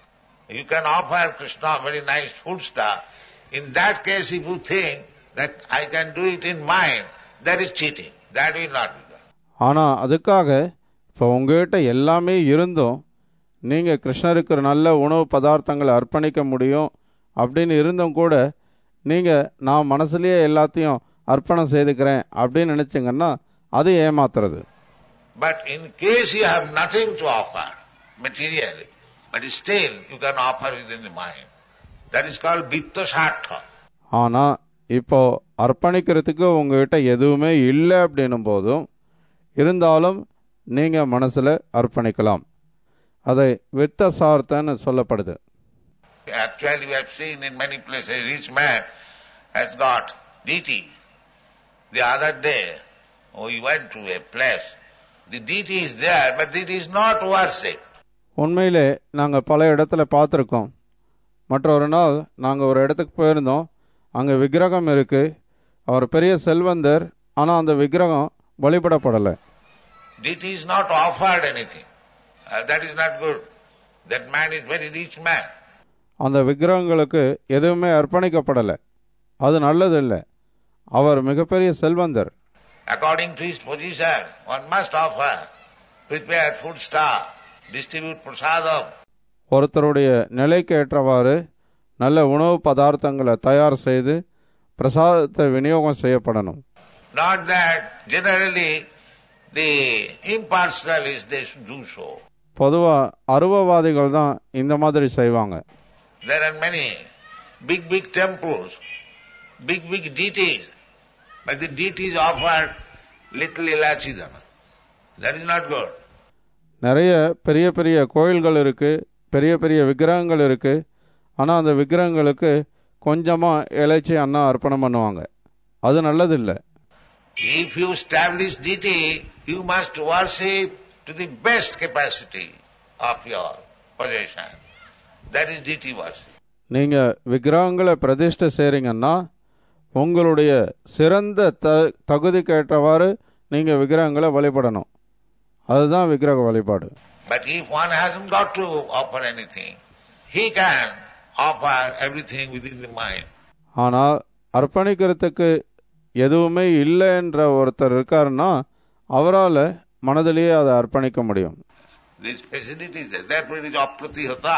You can offer Krishna very nice food stuff. In that case, if you think that I can do it in mind, that is cheating. That will not be done. ஆனால் அதுக்காக இப்போ உங்ககிட்ட எல்லாமே இருந்தும் நீங்கள் கிருஷ்ணருக்கு ஒரு நல்ல உணவு பதார்த்தங்களை அர்ப்பணிக்க முடியும் அப்படின்னு இருந்தும் கூட நீங்கள் நான் மனசுலேயே எல்லாத்தையும் அர்ப்பணம் செய்துக்கிறேன் அப்படின்னு நினச்சிங்கன்னா அது ஏமாத்துறது But in case you have nothing to offer materially, but still you can offer within the mind. That is called Vitta Sartha. ஆனால் இப்போ அர்ப்பணிக்கிறதுக்கு உங்ககிட்ட எதுவுமே இல்லை அப்படின்னும் போதும் இருந்தாலும் நீங்கள் மனசில் அர்ப்பணிக்கலாம் அதை வித்த சார்த்தன்னு சொல்லப்படுது Actually, we have seen in many places, a rich man has got deity. The other day, we went to a place. The deity is there, but it is not worship. உண்மையிலே நாங்கள் பல இடத்துல பார்த்துருக்கோம் மற்றொரு நாள் நாங்கள் ஒரு இடத்துக்கு போயிருந்தோம் அங்கே விக்கிரகம் இருக்குது அவர் பெரிய செல்வந்தர் ஆனால் அந்த விக்கிரகம் வழிபடப்படலை Deity is not offered anything. Uh, that is not good. That man is very rich man. அந்த விக்கிரகங்களுக்கு எதுவுமே அர்ப்பணிக்கப்படலை அது நல்லதில்லை அவர் மிகப்பெரிய செல்வந்தர் According to his position, one must offer, prepare food stuff, distribute prasadam. ஒருத்தருடைய நிலைக்கு ஏற்றவாறு நல்ல உணவு பதார்த்தங்களை தயார் செய்து பிரசாதத்தை விநியோகம் செய்யப்படணும் Not that generally the impersonalists they should do so. பொதுவாக அருவவாதிகள் தான் இந்த மாதிரி செய்வாங்க There are many big, big temples, big, big deities, but the deities offered little ilachi dana. That is not good. நிறைய பெரிய பெரிய கோயில்கள் இருக்குது பெரிய பெரிய விக்கிரகங்கள் இருக்குது ஆனால் அந்த விக்கிரகங்களுக்கு கொஞ்சமாக இலைச்சி அண்ணா அர்ப்பணம் பண்ணுவாங்க அது நல்லதில்லை If you establish deity, you must worship to the best capacity of your possession. That is deity worship. நீங்கள் விக்கிரகங்களை பிரதிஷ்டை செய்கிறீங்கன்னா உங்களுடைய சிறந்த த தகுதிக்கேற்றவாறு நீங்கள் விக்கிரகங்களை வழிபடணும் அதுதான் விக்கிரக வழிபாடு But if one hasn't got to offer anything, he can offer everything within the mind. ஆனால் அர்ப்பணிக்கிறதுக்கு எதுவுமே இல்லை என்ற ஒருத்தர் இருக்காருன்னா அவரால் மனதிலேயே அதை அர்ப்பணிக்க முடியும் This facility is there. That is apratihata.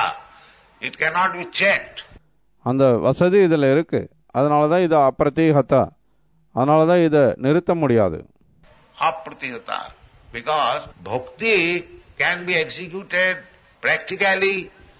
It cannot be checked. அந்த வசதி இதில் இருக்குது அதனால தான் இது அப்பிரதீகத்தா அதனால தான் இதை நிறுத்த முடியாது Apratihata. Because bhakti can be executed practically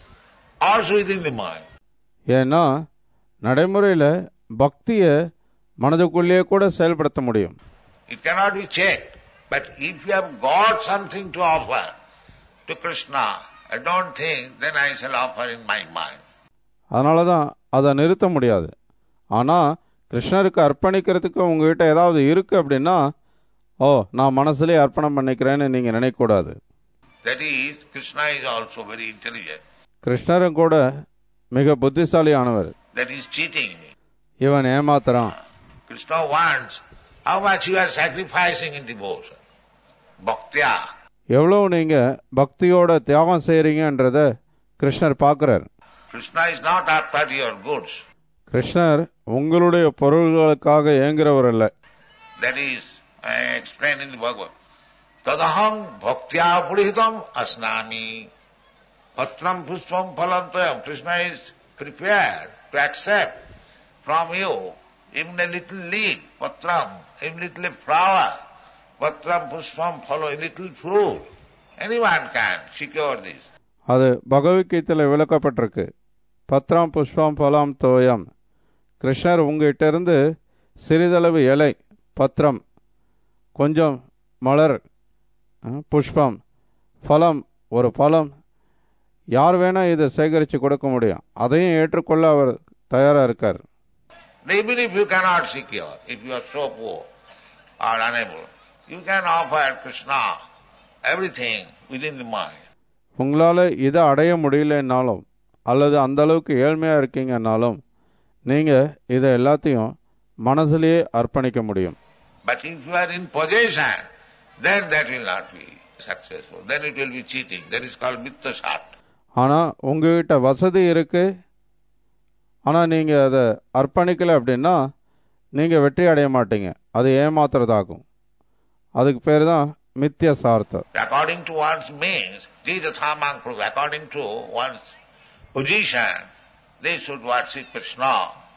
also within the mind. ஏன்னா நடைமுறையில் பக்தியை மனதுக்குள்ளேயே கூட செயல்படுத்த முடியும் It cannot be checked. But if you have got something to offer to Krishna, I don't think then I shall offer in my mind. அதனால தான் அதை நிறுத்த முடியாது ஆனால் கிருஷ்ணருக்கு அர்ப்பணிக்கிறதுக்கு உங்ககிட்ட ஏதாவது இருக்குது அப்படின்னா ஓ நான் மனசுலேயே அர்ப்பணம் பண்ணிக்கிறேன்னு நீங்கள் நினைக்கக்கூடாது That is, Krishna is also very intelligent. கிருஷ்ணரும் கூட மிக புத்திசாலியானவர் That is cheating me. இவன் ஏமாத்துறான் Krishna wants how much you are sacrificing in devotion. Bhaktya. எவ்வளோ நீங்கள் பக்தியோட தியாகம் செய்கிறீங்கன்றத கிருஷ்ணர் பார்க்குறார் Krishna is not after your goods. கிருஷ்ணர் உங்களுடைய பொருள்களுக்காக ஏங்குறவர் அல்ல That is I explained in the Bhagavad. Tadaham bhaktya purihitam asnami. Patram puspam phalantayam. Krishna is prepared to accept from you even a little leaf, patram, even little flower, patram puspam phala, a little fruit. Anyone can secure this. அது பகவத்கீதையில் விளக்கப்பட்டிருக்கு பத்ராம் புஷ்பம் பலாம் தோயம் கிருஷ்ணர் உங்ககிட்ட இருந்து சிறிதளவு இலை பத்திரம் கொஞ்சம் மலர் அஹ், புஷ்பம் பழம் ஒரு பழம் யார் வேணால் இதை சேகரித்து கொடுக்க முடியும் அதையும் ஏற்றுக்கொள்ள அவர் தயாராக இருக்கார் Even if you cannot secure, if you are so poor or unable, you can offer Krishna everything within the mind. உங்களால் இதை அடைய முடியலன்னாலும் அல்லது அந்த அளவுக்கு ஏழ்மையாக இருக்கீங்கன்னாலும் நீங்கள் இதை எல்லாத்தையும் மனசுலேயே அர்ப்பணிக்க முடியும் But if you are in possession, then that will not be successful. Then it will be cheating. That is called mittasat. ஆனால் உங்ககிட்ட வசதி இருக்குது ஆனால் நீங்கள் அதை அர்ப்பணிக்கலை அப்படின்னா நீங்கள் வெற்றி அடைய மாட்டீங்க அது ஏமாத்துறதாகும் அதுக்கு பேர் தான் மித்திய சார்த்தம் According to one's means, Jidhathamang according to one's position, they should worship Krishna.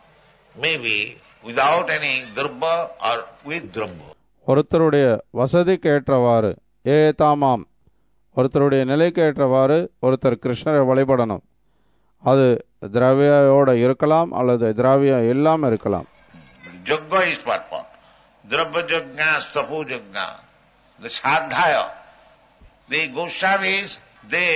Maybe without any drabba or with drabba. ஒருத்தருடைய வசதிக்கு ஏற்றவாறு ஏ தாமாம் ஒருத்தருடைய நிலைக்கு ஏற்றவாறு ஒருத்தர் கிருஷ்ணரை வழிபடணும் அது திரவியோட இருக்கலாம் அல்லது திராவியம் இல்லாமல் இருக்கலாம் Yajna is performed. Drabba yajna, stapu yajna, the sadhaya. The Goswamis, they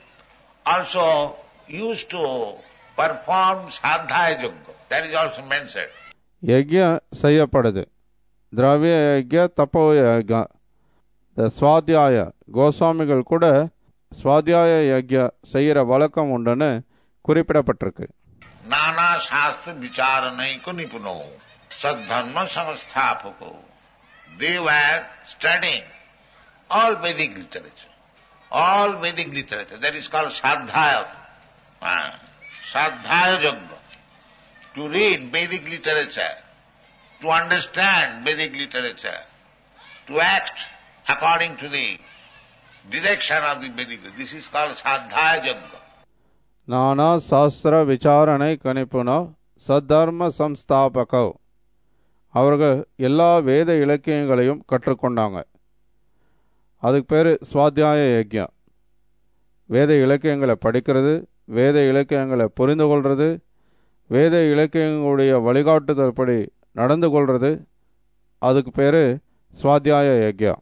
also used to perform sadhaya yajna. That is also mentioned. யஜ்யம் செய்யப்படுது திரவிய யஜ்ய தப்போ யஜ்ய இந்த சுவாத்தியாய கோஸ்வாமிகள் கூட சுவாத்தியாய யஜ்ய செய்கிற வழக்கம் உண்டுன்னு குறிப்பிடப்பட்டிருக்கு नाना शास्त्र विचारणैक निपुणो सद्धर्म संस्थापको दे were studying all Vedic literature. All Vedic literature. That is called Sadhaya. Ah, Sadhaya Yajna. To read Vedic literature, to understand Vedic literature, to act according to the direction of the Vedic. This is called Sadhaya Yajna. நானா சாஸ்திர விசாரணை கணிப்புனோ சத்தர்ம சம்ஸ்தாபகோ அவர்கள் எல்லா வேத இலக்கியங்களையும் கற்றுக்கொண்டாங்க அதுக்கு பேர் சுவாத்தியாய யஜ்யம் வேத இலக்கியங்களை படிக்கிறது வேத இலக்கியங்களை புரிந்து கொள்வது வேத இலக்கியங்களுடைய வழிகாட்டுதல்படி நடந்து கொள்வது அதுக்கு பேர் சுவாத்தியாய யஜ்யம்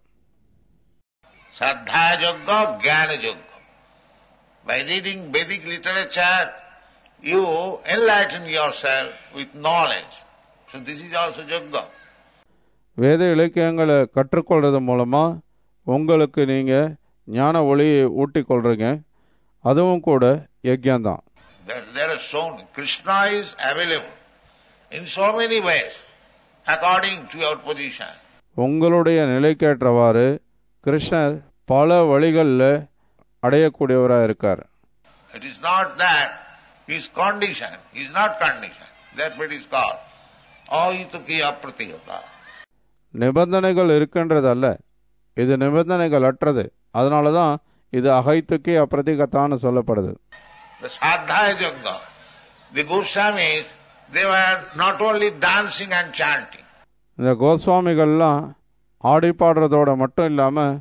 Sadhya Yajna, Jnana Yajna. By reading Vedic literature, you enlighten yourself with knowledge. So this is also Yajna. வேத இலக்கியங்களை கற்றுக்கொள்றது மூலமாக உங்களுக்கு நீங்கள் ஞான ஒளியை ஊட்டிக் கொள்றீங்க அதுவும் கூட யஜ்யம்தான் There, there are so Krishna is available in so many ways according to your position. உங்களுடைய நிலைக்கேற்றவாறு கிருஷ்ணர் பல வழிகளில் அடையக்கூடியவராக இருக்கார் It is not that his condition, he is not condition. That what is called ahitukiya pratihata. நிபந்தனைகள் இருக்கின்றது அல்ல இது நிபந்தனைகள் அற்றது அதனால தான் இது அகைத்துக்கி அப்பிரதிகத்தான்னு சொல்லப்படுது The Sadhaya Yajna, the Goswamis, they were not only dancing and chanting. இந்த கோஸ்வாமிகள்லாம் ஆடி பாடுறதோட மட்டும் இல்லாமல்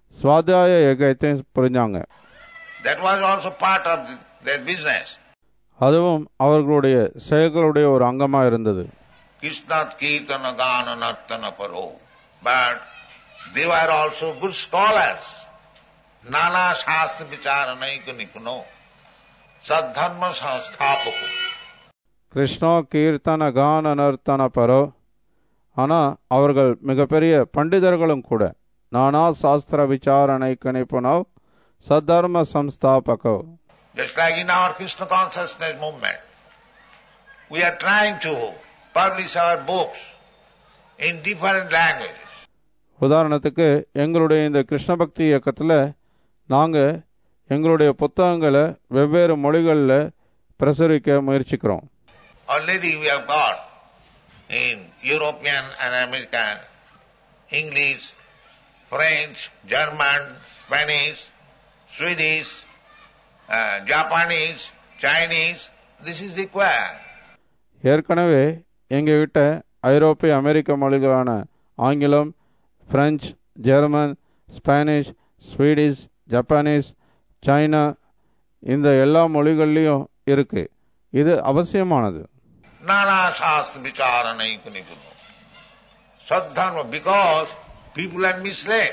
சுவாத்தியாய யஜத்தையும் புரிஞ்சாங்க That was also part of the- their business. அதுவும் அவர்களுடைய செயல்களுடைய ஒரு அங்கமாக இருந்தது Krishna Kirtana Gana Nartana Paro. But they were also good scholars. Nana Shastra Vicharanaika Nipuno. Sadharma Sansthapaku. Krishna கீர்த்தன கான நர்த்தன பரோ ஆனால் அவர்கள் மிகப்பெரிய பண்டிதர்களும் கூட நானா சாஸ்திர விசாரணை கணிப்புனோ சத்தர்ம சம்ஸ்தாபகோ Just like in our Krishna consciousness movement, we are trying to publish our books in different languages. உதாரணத்துக்கு எங்களுடைய இந்த கிருஷ்ண பக்தி இயக்கத்தில் நாங்கள் எங்களுடைய புத்தகங்களை வெவ்வேறு மொழிகளில் பிரசுரிக்க முயற்சிக்கிறோம் Already we have got in European and American, English, French, German, Spanish, Swedish, uh, Japanese, Chinese. This is required. ஏற்கனவே எங்ககிட்ட ஐரோப்பிய அமெரிக்க மொழிகளான ஆங்கிலம் French German Spanish Swedish Japanese China இந்த எல்லா மொழிகள்லேயும் இருக்குது இது அவசியமானது Nana Shastra Vicharana Ikunipuno. Sadharma, because people are misled.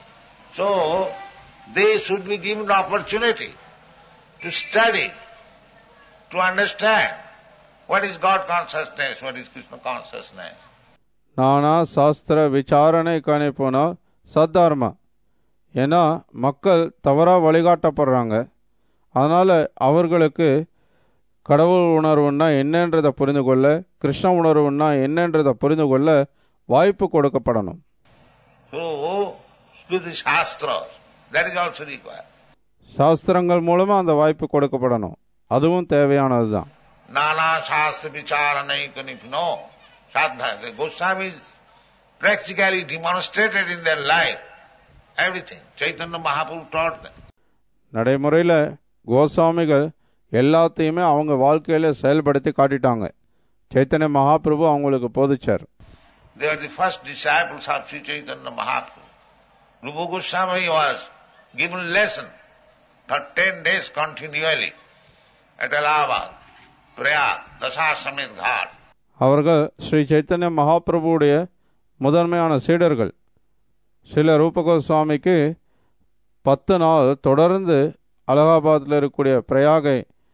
So, they should be given opportunity to study, to understand what is God consciousness, what is Krishna consciousness. நானா சாஸ்திர விசாரணை கணிப்புனா சத்தார்மா ஏன்னா மக்கள் தவறாக வழிகாட்டப்படுறாங்க அதனால் அவர்களுக்கு கடவுள் உணர்வுன்னா என்னன்றதை புரிந்து கொள்ள கிருஷ்ண உணர்வுன்னா என்னன்றதை புரிந்து கொள்ள வாய்ப்பு கொடுக்கப்படணும் So, through the Shastras, that is also required. சாஸ்திரங்கள் மூலமாக அந்த வாய்ப்பு கொடுக்கப்படணும் அதுவும் தேவையானது தான் Nana Shastra Vicharana Ikunipuno. Sadhana. The Goswamis practically demonstrated in their life everything. Chaitanya Mahaprabhu taught them. நடைமுறையில் கோசாமிகள் எல்லாத்தையுமே அவங்க வாழ்க்கையில் செயல்படுத்தி காட்டிட்டாங்க சைத்தன்ய மகாபிரபு அவங்களுக்கு போதிச்சார் They are the first disciples of Sri Chaitanya Mahaprabhu. Rupa Goswami was given lesson for ten days continually at Allahabad, Prayag, Dasasamit Ghat. அவர்கள் ஸ்ரீ சைத்தன்ய மகாபிரபுவுடைய முதன்மையான சீடர்கள் சில ரூபகோஸ்வாமிக்கு பத்து நாள் தொடர்ந்து அலகாபாத்தில் இருக்கக்கூடிய பிரயாகை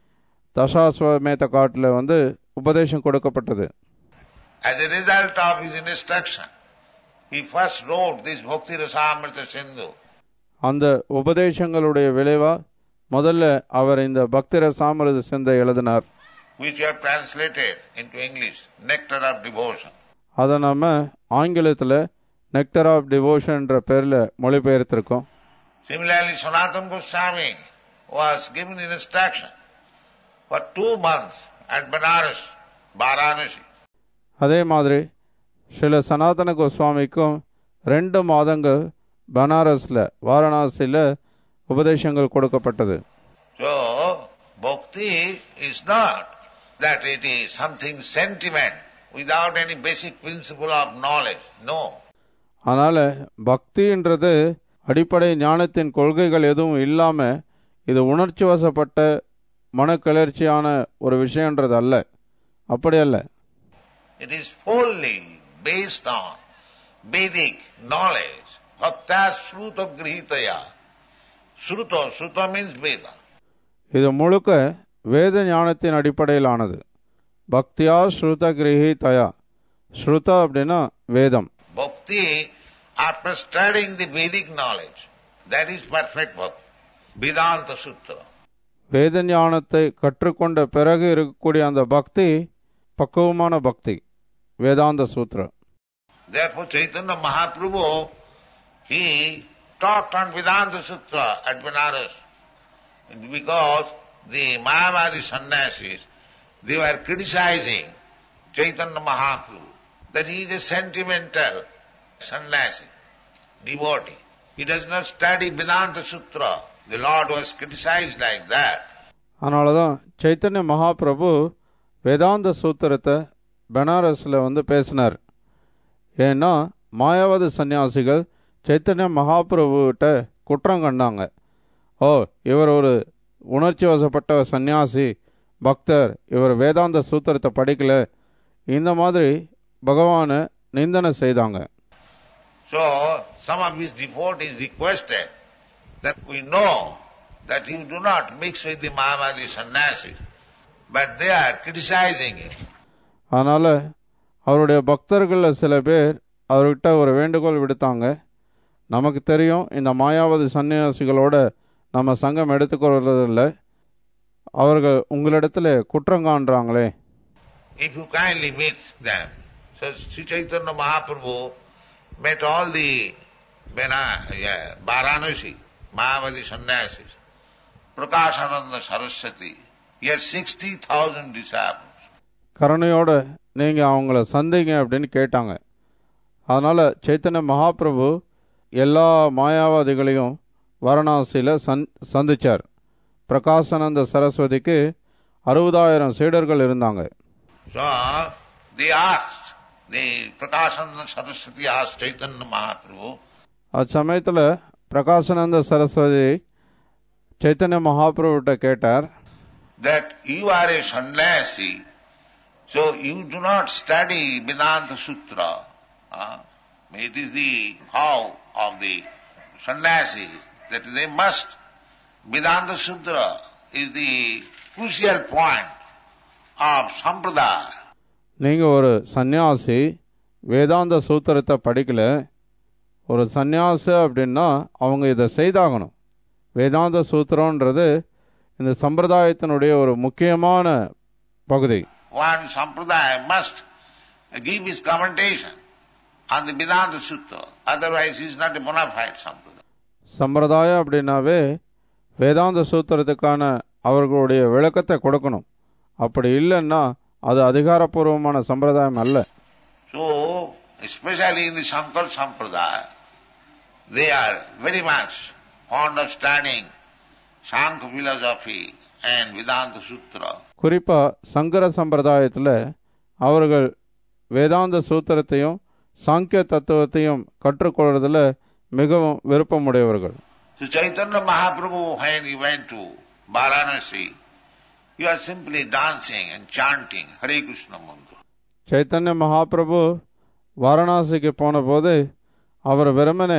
தசாஸ்வமேத காட்டில் வந்து உபதேசம் கொடுக்கப்பட்டது As a result of his instruction, he first wrote this Bhakti Rasamrita Sindhu. அந்த உபதேசங்களுடைய விளைவா முதல்ல அவர் இந்த பக்தி ரசாமிரத சிந்தை எழுதினார் which you have translated into English, Nectar of Devotion. அதை நம்ம ஆங்கிலத்தில் நெக்டர் ஆஃப் டிவோஷன்ற பேரில் மொழிபெயர்த்திருக்கோம் Similarly, Sanatana Goswami was given instruction for two months at Banaras, Varanasi. அதே மாதிரி சில சனாதன கோஸ்வாமிக்கும் ரெண்டு மாதங்கள் பனாரஸில் வாரணாசியில் உபதேசங்கள் கொடுக்கப்பட்டது So, bhakti is not that it is something sentiment without any basic principle of knowledge. No. அதனால் பக்தின்றது அடிப்படை ஞானத்தின் கொள்கைகள் எதுவும் இல்லாமல் இது உணர்ச்சி வசப்பட்ட மனக்கிளர்ச்சியான ஒரு விஷயன்றது அல்ல அப்படி அல்ல It is wholly based on Vedic knowledge. Bhakta Sruta Grihitaya. Sruta, Sruta means Veda. இது முழுக்க வேத ஞானத்தின் அடிப்படையிலானது பக்தியா ஸ்ருத கிரகி தயா ஸ்ருத அப்படின்னா வேதம் Bhakti, after studying the Vedic knowledge, that is perfect bhakti. Vedanta Sutra. வேத ஞானத்தை கற்றுக்கொண்ட பிறகு இருக்கக்கூடிய அந்த பக்தி பக்குவமான பக்தி வேதாந்த சூத்திரம் Therefore Chaitanya Mahaprabhu, he talked on Vedanta Sutra at Benares because the Mayavadi sannyasis, they were criticizing Chaitanya Mahaprabhu that he is a sentimental sannyasi, devotee. He does not study Vedanta Sutra. The Lord was criticized like that. அதனால தான் சைத்தன்ய மகாபிரபு வேதாந்த சூத்திரத்தை பனாரஸில் வந்து பேசினார் ஏன்னா மாயாவாத சந்நியாசிகள் சைத்தன்ய மகாபிரபுகிட்ட குற்றம் கண்டாங்க ஓ இவர் ஒரு உணர்ச்சி வசப்பட்ட சந்நியாசி பக்தர் இவர் வேதாந்த சூத்திரத்தை படிக்கல இந்த மாதிரி பகவானை நிந்தனை செய்தாங்க So some of his devotees requested that we know that you do not mix with the Mahamadi sannyasis, but they are criticizing him. அதனால் அவருடைய பக்தர்களில் சில பேர் அவர்கிட்ட ஒரு வேண்டுகோள் விடுத்தாங்க நமக்கு தெரியும் இந்த மாயாவதி சன்னியாசிகளோட நம்ம சங்கம் எடுத்துக்கொள்வதில்லை அவர்கள் உங்களிடத்துல குற்றம் காண்றாங்களே If you kindly meet them. So Sri Chaitanya Mahaprabhu met all the Bena- yeah, Varanasi, Mahavadi sannyasis, Prakashananda Saraswati. He had 60,000 disciples. கருணையோட நீங்கள் அவங்கள சந்திங்க அப்படின்னு கேட்டாங்க அதனால் சைத்தன்ய மகாபிரபு எல்லா மாயாவாதிகளையும் வாரணாசியில் சந் சந்திச்சார் பிரகாசானந்த சரஸ்வதிக்கு அறுபதாயிரம் சீடர்கள் இருந்தாங்க So they asked, the Prakashananda Saraswati asked Chaitanya Mahaprabhu, அச்சமயத்தில் பிரகாசானந்த சரஸ்வதி சைத்தன்ய மகாபிரபுட்ட கேட்டார் that you are a sannyasi, so you do not study Vedanta Sutra. huh? It is the vow of the sannyasis that they must. Vedanta Sutra is the crucial point of sampradaya. நீங்கள் ஒரு சந்நியாசி வேதாந்த சூத்திரத்தை படிக்கல ஒரு சந்நியாசி அப்படின்னா அவங்க இதை செய்தாகணும் வேதாந்த சூத்திரன்றது இந்த சம்பிரதாயத்தினுடைய ஒரு முக்கியமான பகுதி One sampradaya must give his commentation on the Vedanta Sutra, otherwise he is not a bona fide sampradaya. சம்பிரதாயம் அப்படின்னாவே வேதாந்த சூத்திரத்துக்கான அவர்களுடைய விளக்கத்தை கொடுக்கணும் அப்படி இல்லைன்னா அது அதிகாரப்பூர்வமான சம்பிரதாயம் அல்ல So, especially in the Shankar Sampradaya, they are very much fond of studying Shankar philosophy and Vedanta Sutra. குறிப்பாக சங்கர சம்பிரதாயத்தில் அவர்கள் வேதாந்த சூத்திரத்தையும் சாங்கிய தத்துவத்தையும் கற்றுக்கொள்வதில் மிகவும் விருப்பமுடையவர்கள் So Chaitanya Mahaprabhu, when he went to Varanasi, he was simply dancing and chanting Hare Krishna mantra. Chaitanya Mahaprabhu வாரணாசிக்கு போன போது அவர் வெறுமனே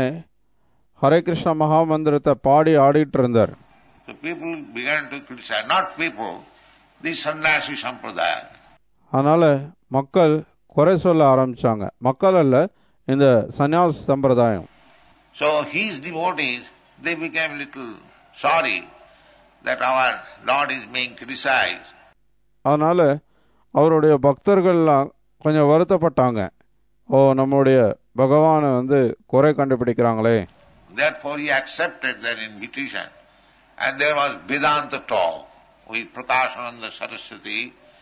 ஹரே கிருஷ்ண மகா மந்திரத்தை பாடி ஆடிட்டு இருந்தார் So people began to criticize, not people, the sannyasi sampradaya. அதனால் மக்கள் குறை சொல்ல ஆரம்பித்தாங்க மக்கள் அல்ல இந்த சந்நியாச சம்பிரதாயம் So his devotees, they became little sorry that our Lord is being criticized. அதனால் அவருடைய பக்தர்கள்லாம் கொஞ்சம் வருத்தப்பட்டாங்க ஓ நம்முடைய பகவானை வந்து குறை கண்டுபிடிக்கிறாங்களே Therefore he accepted their invitation and there was Vedanta talk with Prakashananda Saraswati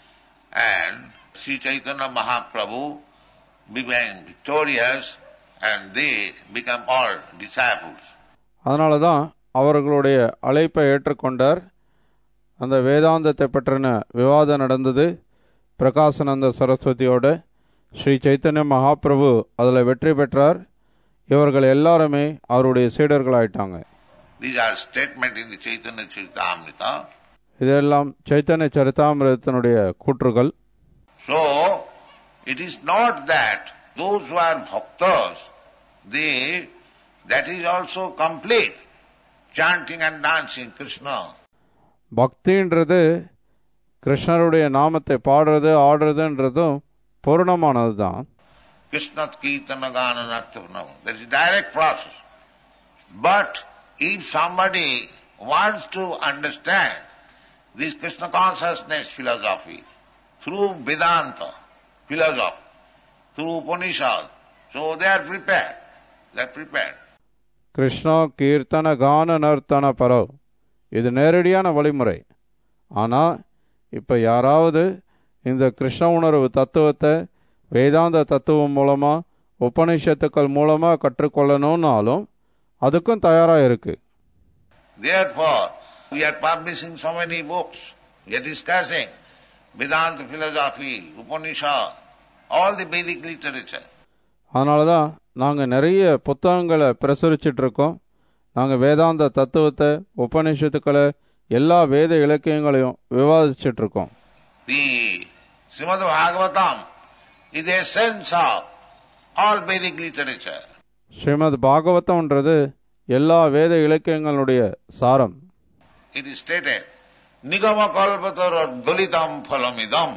and Sri Chaitanya Mahaprabhu became victorious and they become all disciples. அதனால தான் அவர்களுடைய அழைப்பை ஏற்றுக்கொண்டார் அந்த வேதாந்தத்தை பற்றின விவாதம் நடந்தது பிரகாசனந்த சரஸ்வதியோட ஸ்ரீ சைத்தன்ய மகாபிரபு அதில் வெற்றி பெற்றார் இவர்கள் எல்லாருமே அவருடைய சீடர்களாயிட்டாங்க These are statements in the Chaitanya Charitamrita. இதெல்லாம் Chaitanya சரிதாமிரத்தினுடைய கூற்றுகள் So, it is not that those who are bhaktas, they, that is also complete, chanting and dancing Krishna. பக்தின்றது கிருஷ்ணருடைய நாமத்தை பாடுறது ஆடுறதுன்றதும் பூர்ணமானது தான் Krishna Kirtana Gana Nartanam. There is a direct process. But if somebody wants to understand this Krishna consciousness philosophy through Vedanta philosophy, through Upanishad, so they are prepared. They are prepared. Krishna கீர்த்தன கான நர்த்தன பரவ் இது நேரடியான வழிமுறை ஆனால் இப்போ யாராவது இந்த கிருஷ்ண உணர்வு தத்துவத்தை வேதாந்த தத்துவம் மூலமாக உபனிஷத்துக்கள் மூலமாக கற்றுக்கொள்ளணும்னாலும் அதுக்கும் தயாராக இருக்குது Therefore, we are publishing so many books. We are discussing Vedanta philosophy, Upanishad, all the Vedic literature. அதனால தான் நாங்கள் நிறைய புத்தகங்களை பிரசுரிச்சிட்டு இருக்கோம் நாங்கள் வேதாந்த தத்துவத்தை உபநிஷத்துக்களை எல்லா வேத இலக்கியங்களையும் விவாதிச்சிட்டு இருக்கோம் The Srimad Bhagavatam is the essence of all Vedic literature. Srimad பாகவதம்ன்றது எல்லா வேத இலக்கியங்களுடைய சாரம் It is stated, Nigama kalpatara galitam phalamidam.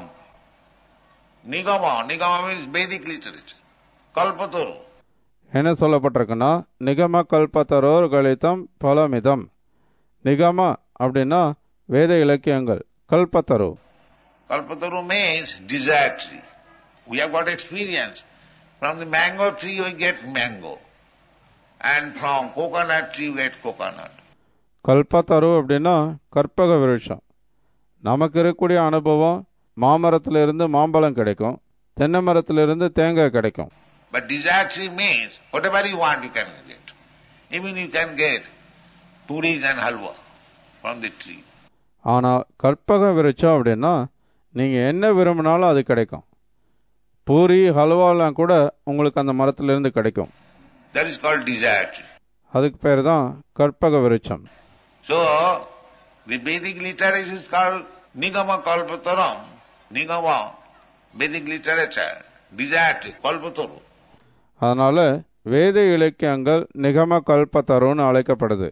Nigama, Nigama means Vedic literature. Kalpataru. என்ன சொல்லப்பட்டிருக்குன்னா நிகம கல்பத்தரோர் கலிதம் பலமிதம் நிகம அப்படின்னா வேத இலக்கியங்கள் கல்பத்தரு Kalpataru means desire tree. We have got experience. From the mango tree we get mango. And from coconut tree we get coconut. கல்பத்தரு அப்படின்னா கற்பக விருட்சம் நமக்கு இருக்கக்கூடிய அனுபவம் மாமரத்திலிருந்து மாம்பழம் கிடைக்கும் தென்னை மரத்திலிருந்து தேங்காய் கிடைக்கும் But desire tree means whatever you want you can get. Even you can get puris and halwa from the tree. ஆனால் கற்பக விருட்சம் அப்படின்னா நீங்கள் என்ன விரும்பினாலும் அது கிடைக்கும் பூரி ஹல்வாலாம் கூட உங்களுக்கு அந்த மரத்திலிருந்து கிடைக்கும் That is called desire tree. அதுக்கு பேர் தான் கற்பக விருட்சம் So, the Vedic literature is called Nigama Kalpataram. Nigama, Vedic literature, desire tree, Kalpataru. அதனால் வேத இலக்கியங்கள் நிகம கல்பத்தருன்னு அழைக்கப்படுது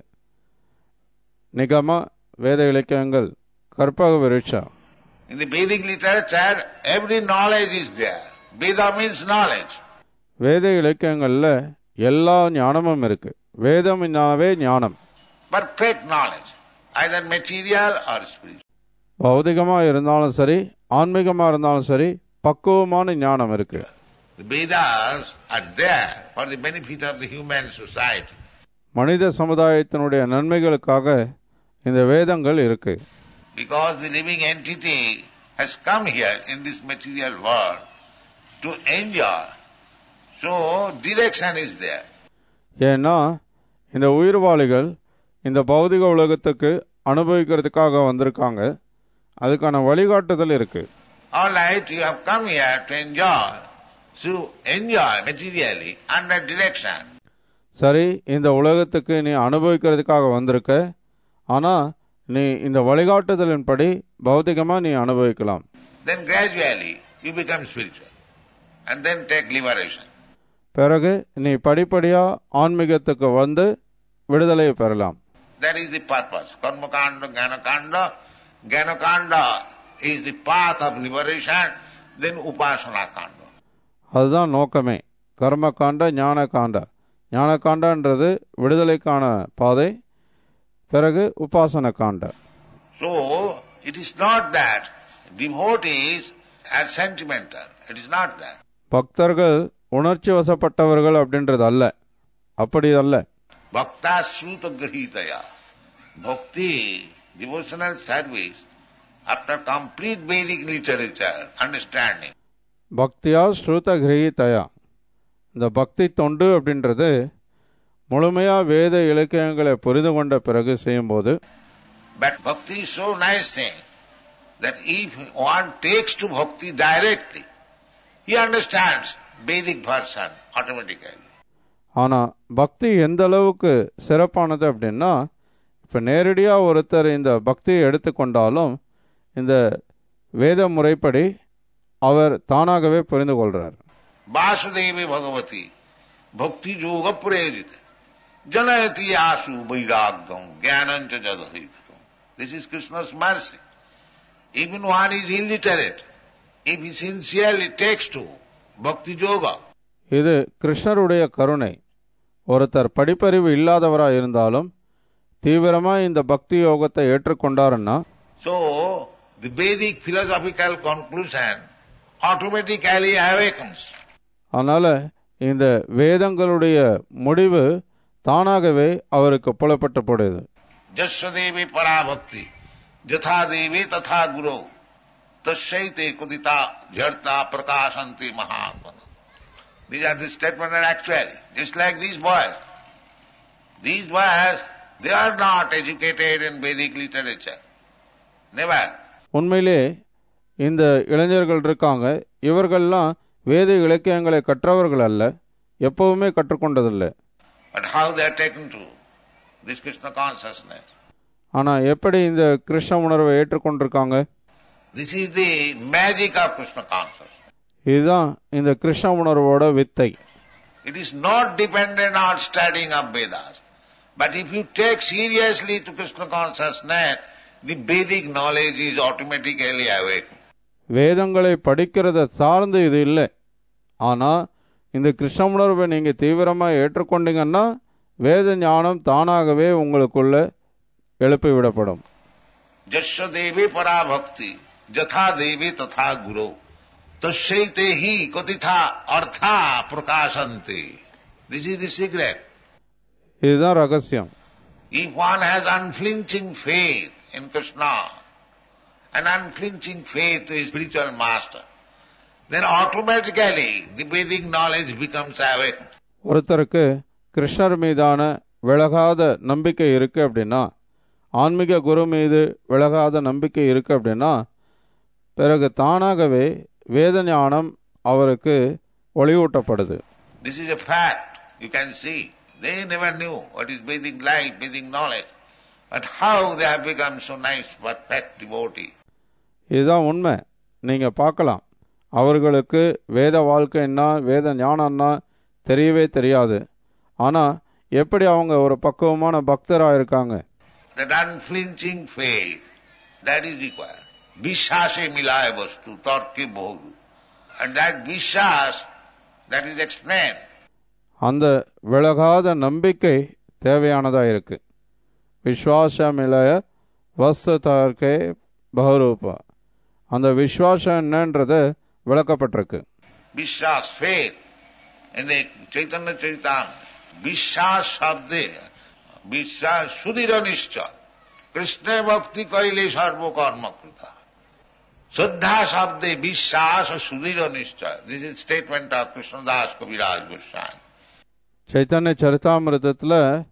நிகம வேத இலக்கியங்கள் கற்பக விருட்சம் In the Vedic literature, every knowledge is there. Veda means knowledge. வேத இலக்கியங்களில் எல்லா ஞானமும் இருக்கு வேதம் ஞானவே ஞானம் Perfect knowledge, either material or spiritual. பௌதிகமாக இருந்தாலும் சரி ஆன்மீகமாக இருந்தாலும் சரி பக்குவமான ஞானம் இருக்கு The Vedas are there for the benefit of the human society. மனித சமுதாயத்தினுடைய நன்மைகளுக்காக இந்த வேதங்கள் இருக்கு Because the living entity has come here in this material world to enjoy. So direction is there. ஏன்னா இந்த உயிர்வாளிகள் இந்த பௌதிக உலகத்துக்கு அனுபவிக்கிறதுக்காக வந்திருக்காங்க அதுக்கான வழிகாட்டுதல் இருக்கு All right, you have come here to enjoy. So enjoy materially under direction. சரி இந்த உலகத்துக்கு நீ அனுபவிக்கிறதுக்காக வந்திருக்க ஆனால் நீ இந்த வழிகாட்டுதலின்படி பௌதிகமாக நீ அனுபவிக்கலாம் Then gradually you become spiritual. And then take liberation. பிறகு நீ படிப்படியாக ஆன்மீகத்துக்கு வந்து விடுதலையை பெறலாம் That is the purpose. Karma kanda, jnana kanda. Jnana kanda is the path of liberation. Then upasana kanda. அதுதான் நோக்கமே கர்ம காண்ட ஞான காண்ட ஞான காண்டன்றது விடுதலைக்கான பாதை பிறகு உபாசன காண்ட So it is not that devotees are sentimental. It is not that. பக்தர்கள் உணர்ச்சி வசப்பட்டவர்கள் அப்படின்றது அல்ல அப்படி அல்ல Bhakta Sruta Grahitaya. Bhakti, devotional service, after complete Vedic literature, understanding, பக்தியா ஸ்ருத கிரகிதயா இந்த பக்தி தொண்டு அப்படின்றது முழுமையாக வேத இலக்கியங்களை புரிந்து கொண்ட பிறகு செய்யும்போது But bhakti is so nice thing that if one takes to bhakti directly, he understands Vedic version automatically. ஆனால் பக்தி எந்த அளவுக்கு சிறப்பானது அப்படின்னா இப்போ நேரடியாக ஒருத்தர் இந்த பக்தியை எடுத்துக்கொண்டாலும் இந்த வேத முறைப்படி அவர் தானாகவே புரிந்து கொள்கிறார் Vasudevi Bhagavati Bhakti Yoga Prejita Janayati Asu Vairagyam Jnanancha Jadahitatam. This is Krishna's mercy. Even one is illiterate, if he sincerely takes to Bhakti Yoga, இது கிருஷ்ணருடைய கருணை ஒருத்தர் படிப்பறிவு இல்லாதவராக இருந்தாலும் தீவிரமாக இந்த பக்தி யோகத்தை ஏற்றுக்கொண்டாருன்னா so the Vedic philosophical conclusion automatically awakens. அதனால் இந்த வேதங்களுடைய முடிவு தானாகவே அவருக்கு புலப்பட்டு போடுது Jasyadevi Parabhakti Jatha Devi Tatha Guru Tasyaite Kudita Jharta Prakashanti Mahatmana. These are the statements are actually, just like these boys. These boys, they are not educated in Vedic literature. Never. உண்மையிலே இந்த இளைஞர்கள் இருக்காங்க இவர்கள்லாம் வேத இலக்கியங்களை கற்றவர்கள் அல்ல எப்பவுமே கற்றுக்கொண்டதில்லை But how they are taken to this Krishna consciousness. ஆனால் எப்படி இந்த கிருஷ்ண உணர்வை ஏற்றுக்கொண்டிருக்காங்க This is the magic of Krishna consciousness. இதுதான் இந்த கிருஷ்ண உணர்வோட வித்தை It is not dependent on studying of Vedas. But if you take seriously to Krishna consciousness, the Vedic knowledge is automatically awakened. வேதங்களை படிக்கிறத சார்ந்து இது இல்லை ஆனால் இந்த கிருஷ்ண உணர்வை நீங்கள் தீவிரமாக ஏற்றுக்கொண்டீங்கன்னா வேத ஞானம் தானாகவே உங்களுக்குள்ள எழுப்பி விடப்படும் Jasya devi para bhakti, jatha devi tatha guru. Tasyaite hi katitha artha prakasante. This is the secret. இதுதான் ரகசியம் If one has unflinching faith in Krishna, and unflinching faith to his spiritual master, then automatically the Vedic knowledge becomes awakened. ஒருத்தருக்கு கிருஷ்ணர் மீதான விலகாத நம்பிக்கை இருக்கு அப்படின்னா ஆன்மீக குரு மீது விலகாத நம்பிக்கை இருக்கு அப்படின்னா பிறகு தானாகவே வேத ஞானம் அவருக்கு ஒளியூட்டப்படுது This is a fact. You can see. They never knew what is Vedic life, Vedic knowledge. But how they have become so nice, perfect devotee. இதுதான் உண்மை நீங்கள் பார்க்கலாம் அவர்களுக்கு வேத வாழ்க்கைன்னா வேத ஞானம்னா தெரியவே தெரியாது ஆனால் எப்படி அவங்க ஒரு பக்குவமான பக்தராக இருக்காங்க That unflinching faith, that is required. Vishase milaya vastu, tarke bohu. And that vishas, that is explained. அந்த விலகாத நம்பிக்கை தேவையானதாக இருக்கு விஸ்வாசமிலய வஸ்து தார்க்கே பகரூபா அந்த விஸ்வாசம் என்னன்றது விளக்கப்பட்டிருக்கு Vishas, faith. In the Chaitanya Charitam, Vishas Shabde, Vishas Sudhira Nishcha, Krishna Bhakti Kaile Sarva Karma Krita. Siddha Shabde, Vishas Sudhira Nishcha. This is statement of Krishnadas Kaviraj Goswami. Chaitanya சரிதாமிரதத்தில்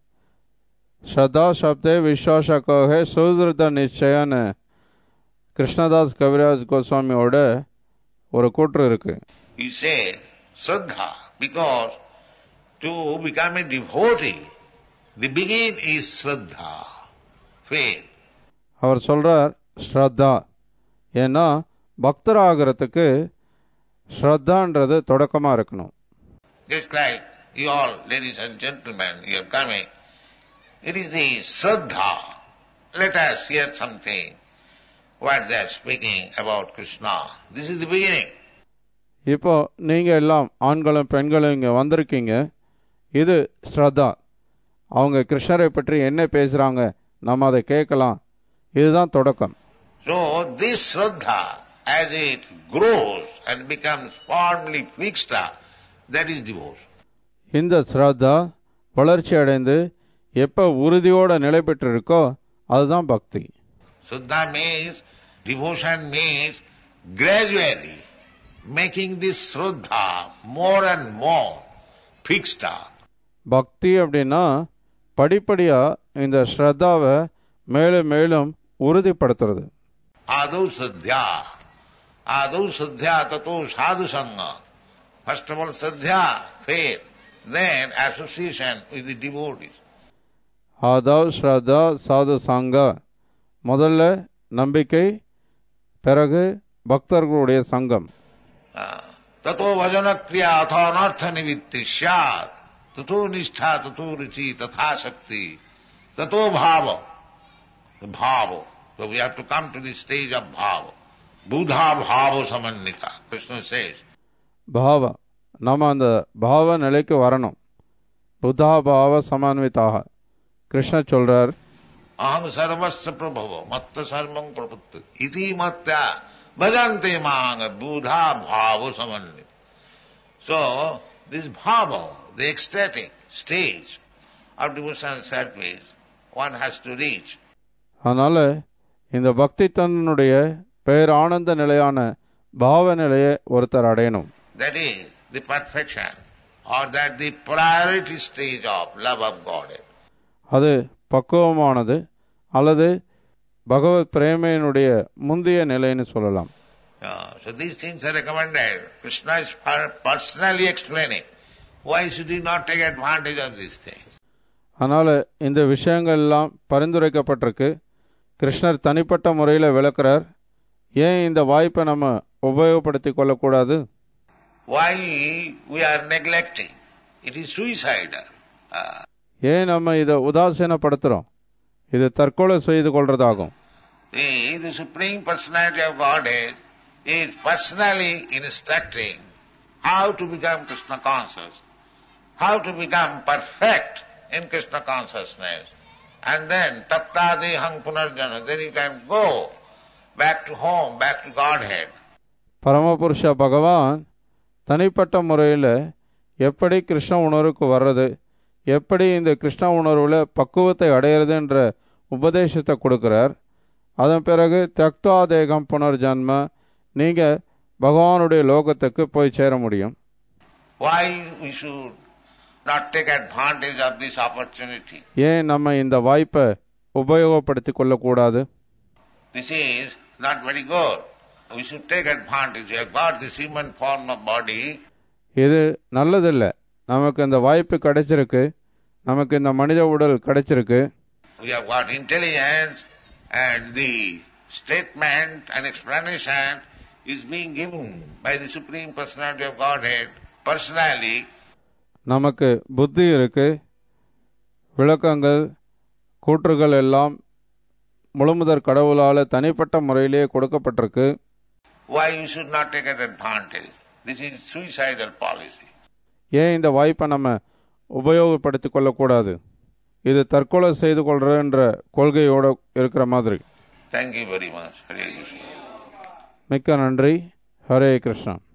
ஸ்ரத்தா சப்தே விஸ்வாச கோஹே சூதிருத நிச்சயன்னு கிருஷ்ணதாஸ் கவிராஜ் கோஸ்வாமியோட ஒரு கூற்று இருக்கு He said, Siddha, because to become a devotee, the begin is Shraddha, faith. அவர் சொல்றார் ஸ்ரத்தா ஏன்னா பக்தர் ஆகிறதுக்கு ஸ்ரத்தான்றது தொடக்கமாக இருக்கணும் Just like you all, ladies and gentlemen, you are coming. It is the Shraddha. Let us hear something. What they are speaking about Krishna. This is the beginning. இப்போ நீங்கள் எல்லாம் ஆண்களும் பெண்களும் இங்கே வந்திருக்கீங்க இது ஸ்ரத்தா அவங்க கிருஷ்ணரை பற்றி என்ன பேசுகிறாங்க நம்ம அதை கேட்கலாம் இதுதான் தொடக்கம் So this Shraddha, as it grows and becomes firmly fixed up, that is devotion. இந்த ஸ்ரத்தா வளர்ச்சி அடைந்து எப்போ உறுதியோடு நிலை பெற்றிருக்கோ அதுதான் பக்தி Shraddha means, devotion means gradually making this Shraddha more and more fixed up. பக்தி அப்படின்னா படிப்படியாக இந்த ஸ்ரத்தாவை மேலும் மேலும் உறுதிப்படுத்துறது Adau Sadhya. Adau Sadhya Tato Sadhu Sangha. First of all, Sadhya, faith, then association with the devotees. ஆதாவ் ஸ்ரத்தா சாது சாங்கா முதல்ல நம்பிக்கை பிறகு பக்தர்களுடைய சங்கம் ततो भजन क्रिया अथ अनर्थ निवृत्ति स्यात् ततो निष्ठा ततो रुचि तथा शक्ति ततो भाव भाव so we have to come to the stage of bhava buddha bhava samannita krishna says பாவ நம்ம அந்த பாவ நிலைக்கு வரணும் புத்தா பாவ சமான்விதாக கிருஷ்ண சொல்றார் aham sarvasya prabhava matta sarvam praputta iti matya bhajante mahanga buddha bhava samannita so this bhava the ecstatic stage of devotional service one has to reach அதனால இந்த பக்தி தன்னுடைய பேரானந்த நிலையான பாவ நிலையை ஒருத்தர் அடையணும் That is the perfection or that the priority stage of love of God. அது பக்குவமானது அல்லது பகவத் பிரேமையினுடைய முந்தைய நிலைன்னு சொல்லலாம் Uh, so these things are recommended. Krishna is per- personally explaining Why should he not take advantage of these things? அதனால் இந்த விஷயங்கள் எல்லாம் பரிந்துரைக்கப்பட்டிருக்கு கிருஷ்ணர் தனிப்பட்ட முறையில் விளக்குறார் ஏன் இந்த வாய்ப்பை நம்ம உபயோகப்படுத்தி கொள்ளக்கூடாது Why we are neglecting? It is suicidal. Uh, ஏன் நம்ம இதை உதாசீனப்படுத்துகிறோம் இது தற்கொலை செய்து கொள்றதாகும் the, the Supreme Personality of Godhead is personally instructing how to become Krishna conscious, how to become perfect in Krishna consciousness. And then tattadehang punarjana, then you can go back to home, back to Godhead. பரமபுருஷ பகவான் தனிப்பட்ட முறையில் எப்படி கிருஷ்ண உணர்வுக்கு வர்றது எப்படி இந்த கிருஷ்ண உணர்வில் பக்குவத்தை அடையிறதுன்ற உபதேசத்தை கொடுக்குறார் அதன் பிறகு தக்தா தேகம் புனர்ஜன்ம நீங்கள் பகவானுடைய லோகத்துக்கு போய் சேர முடியும் Why we should not take advantage of this opportunity? ஏன் நம்ம இந்த வாய்ப்பை உபயோகப்படுத்தி கொள்ளக்கூடாது This is not very good. We should take advantage. We have got this human form of body. இது நல்லதில்லை நமக்கு இந்த வாய்ப்பு கிடைச்சிருக்கு நமக்கு இந்த மனித உடல் கிடைச்சிருக்கு We have got intelligence and the statement and explanation is being given by the Supreme Personality of Godhead personally. நமக்கு புத்தி இருக்கு விளக்கங்கள் கூற்றுகள் எல்லாம் முழுமுதற் கடவுளால் தனிப்பட்ட முறையிலேயே கொடுக்கப்பட்டிருக்கு Why you should not take an advantage? This is suicidal policy. ஏன் இந்த வாய்ப்பை நம்ம உபயோகப்படுத்தி கொள்ளக்கூடாது இது தற்கொலை செய்து கொள்றன்ற கொள்கையோடு இருக்கிற மாதிரி Thank you very much. Hare Krishna. மிக்க நன்றி ஹரே கிருஷ்ணா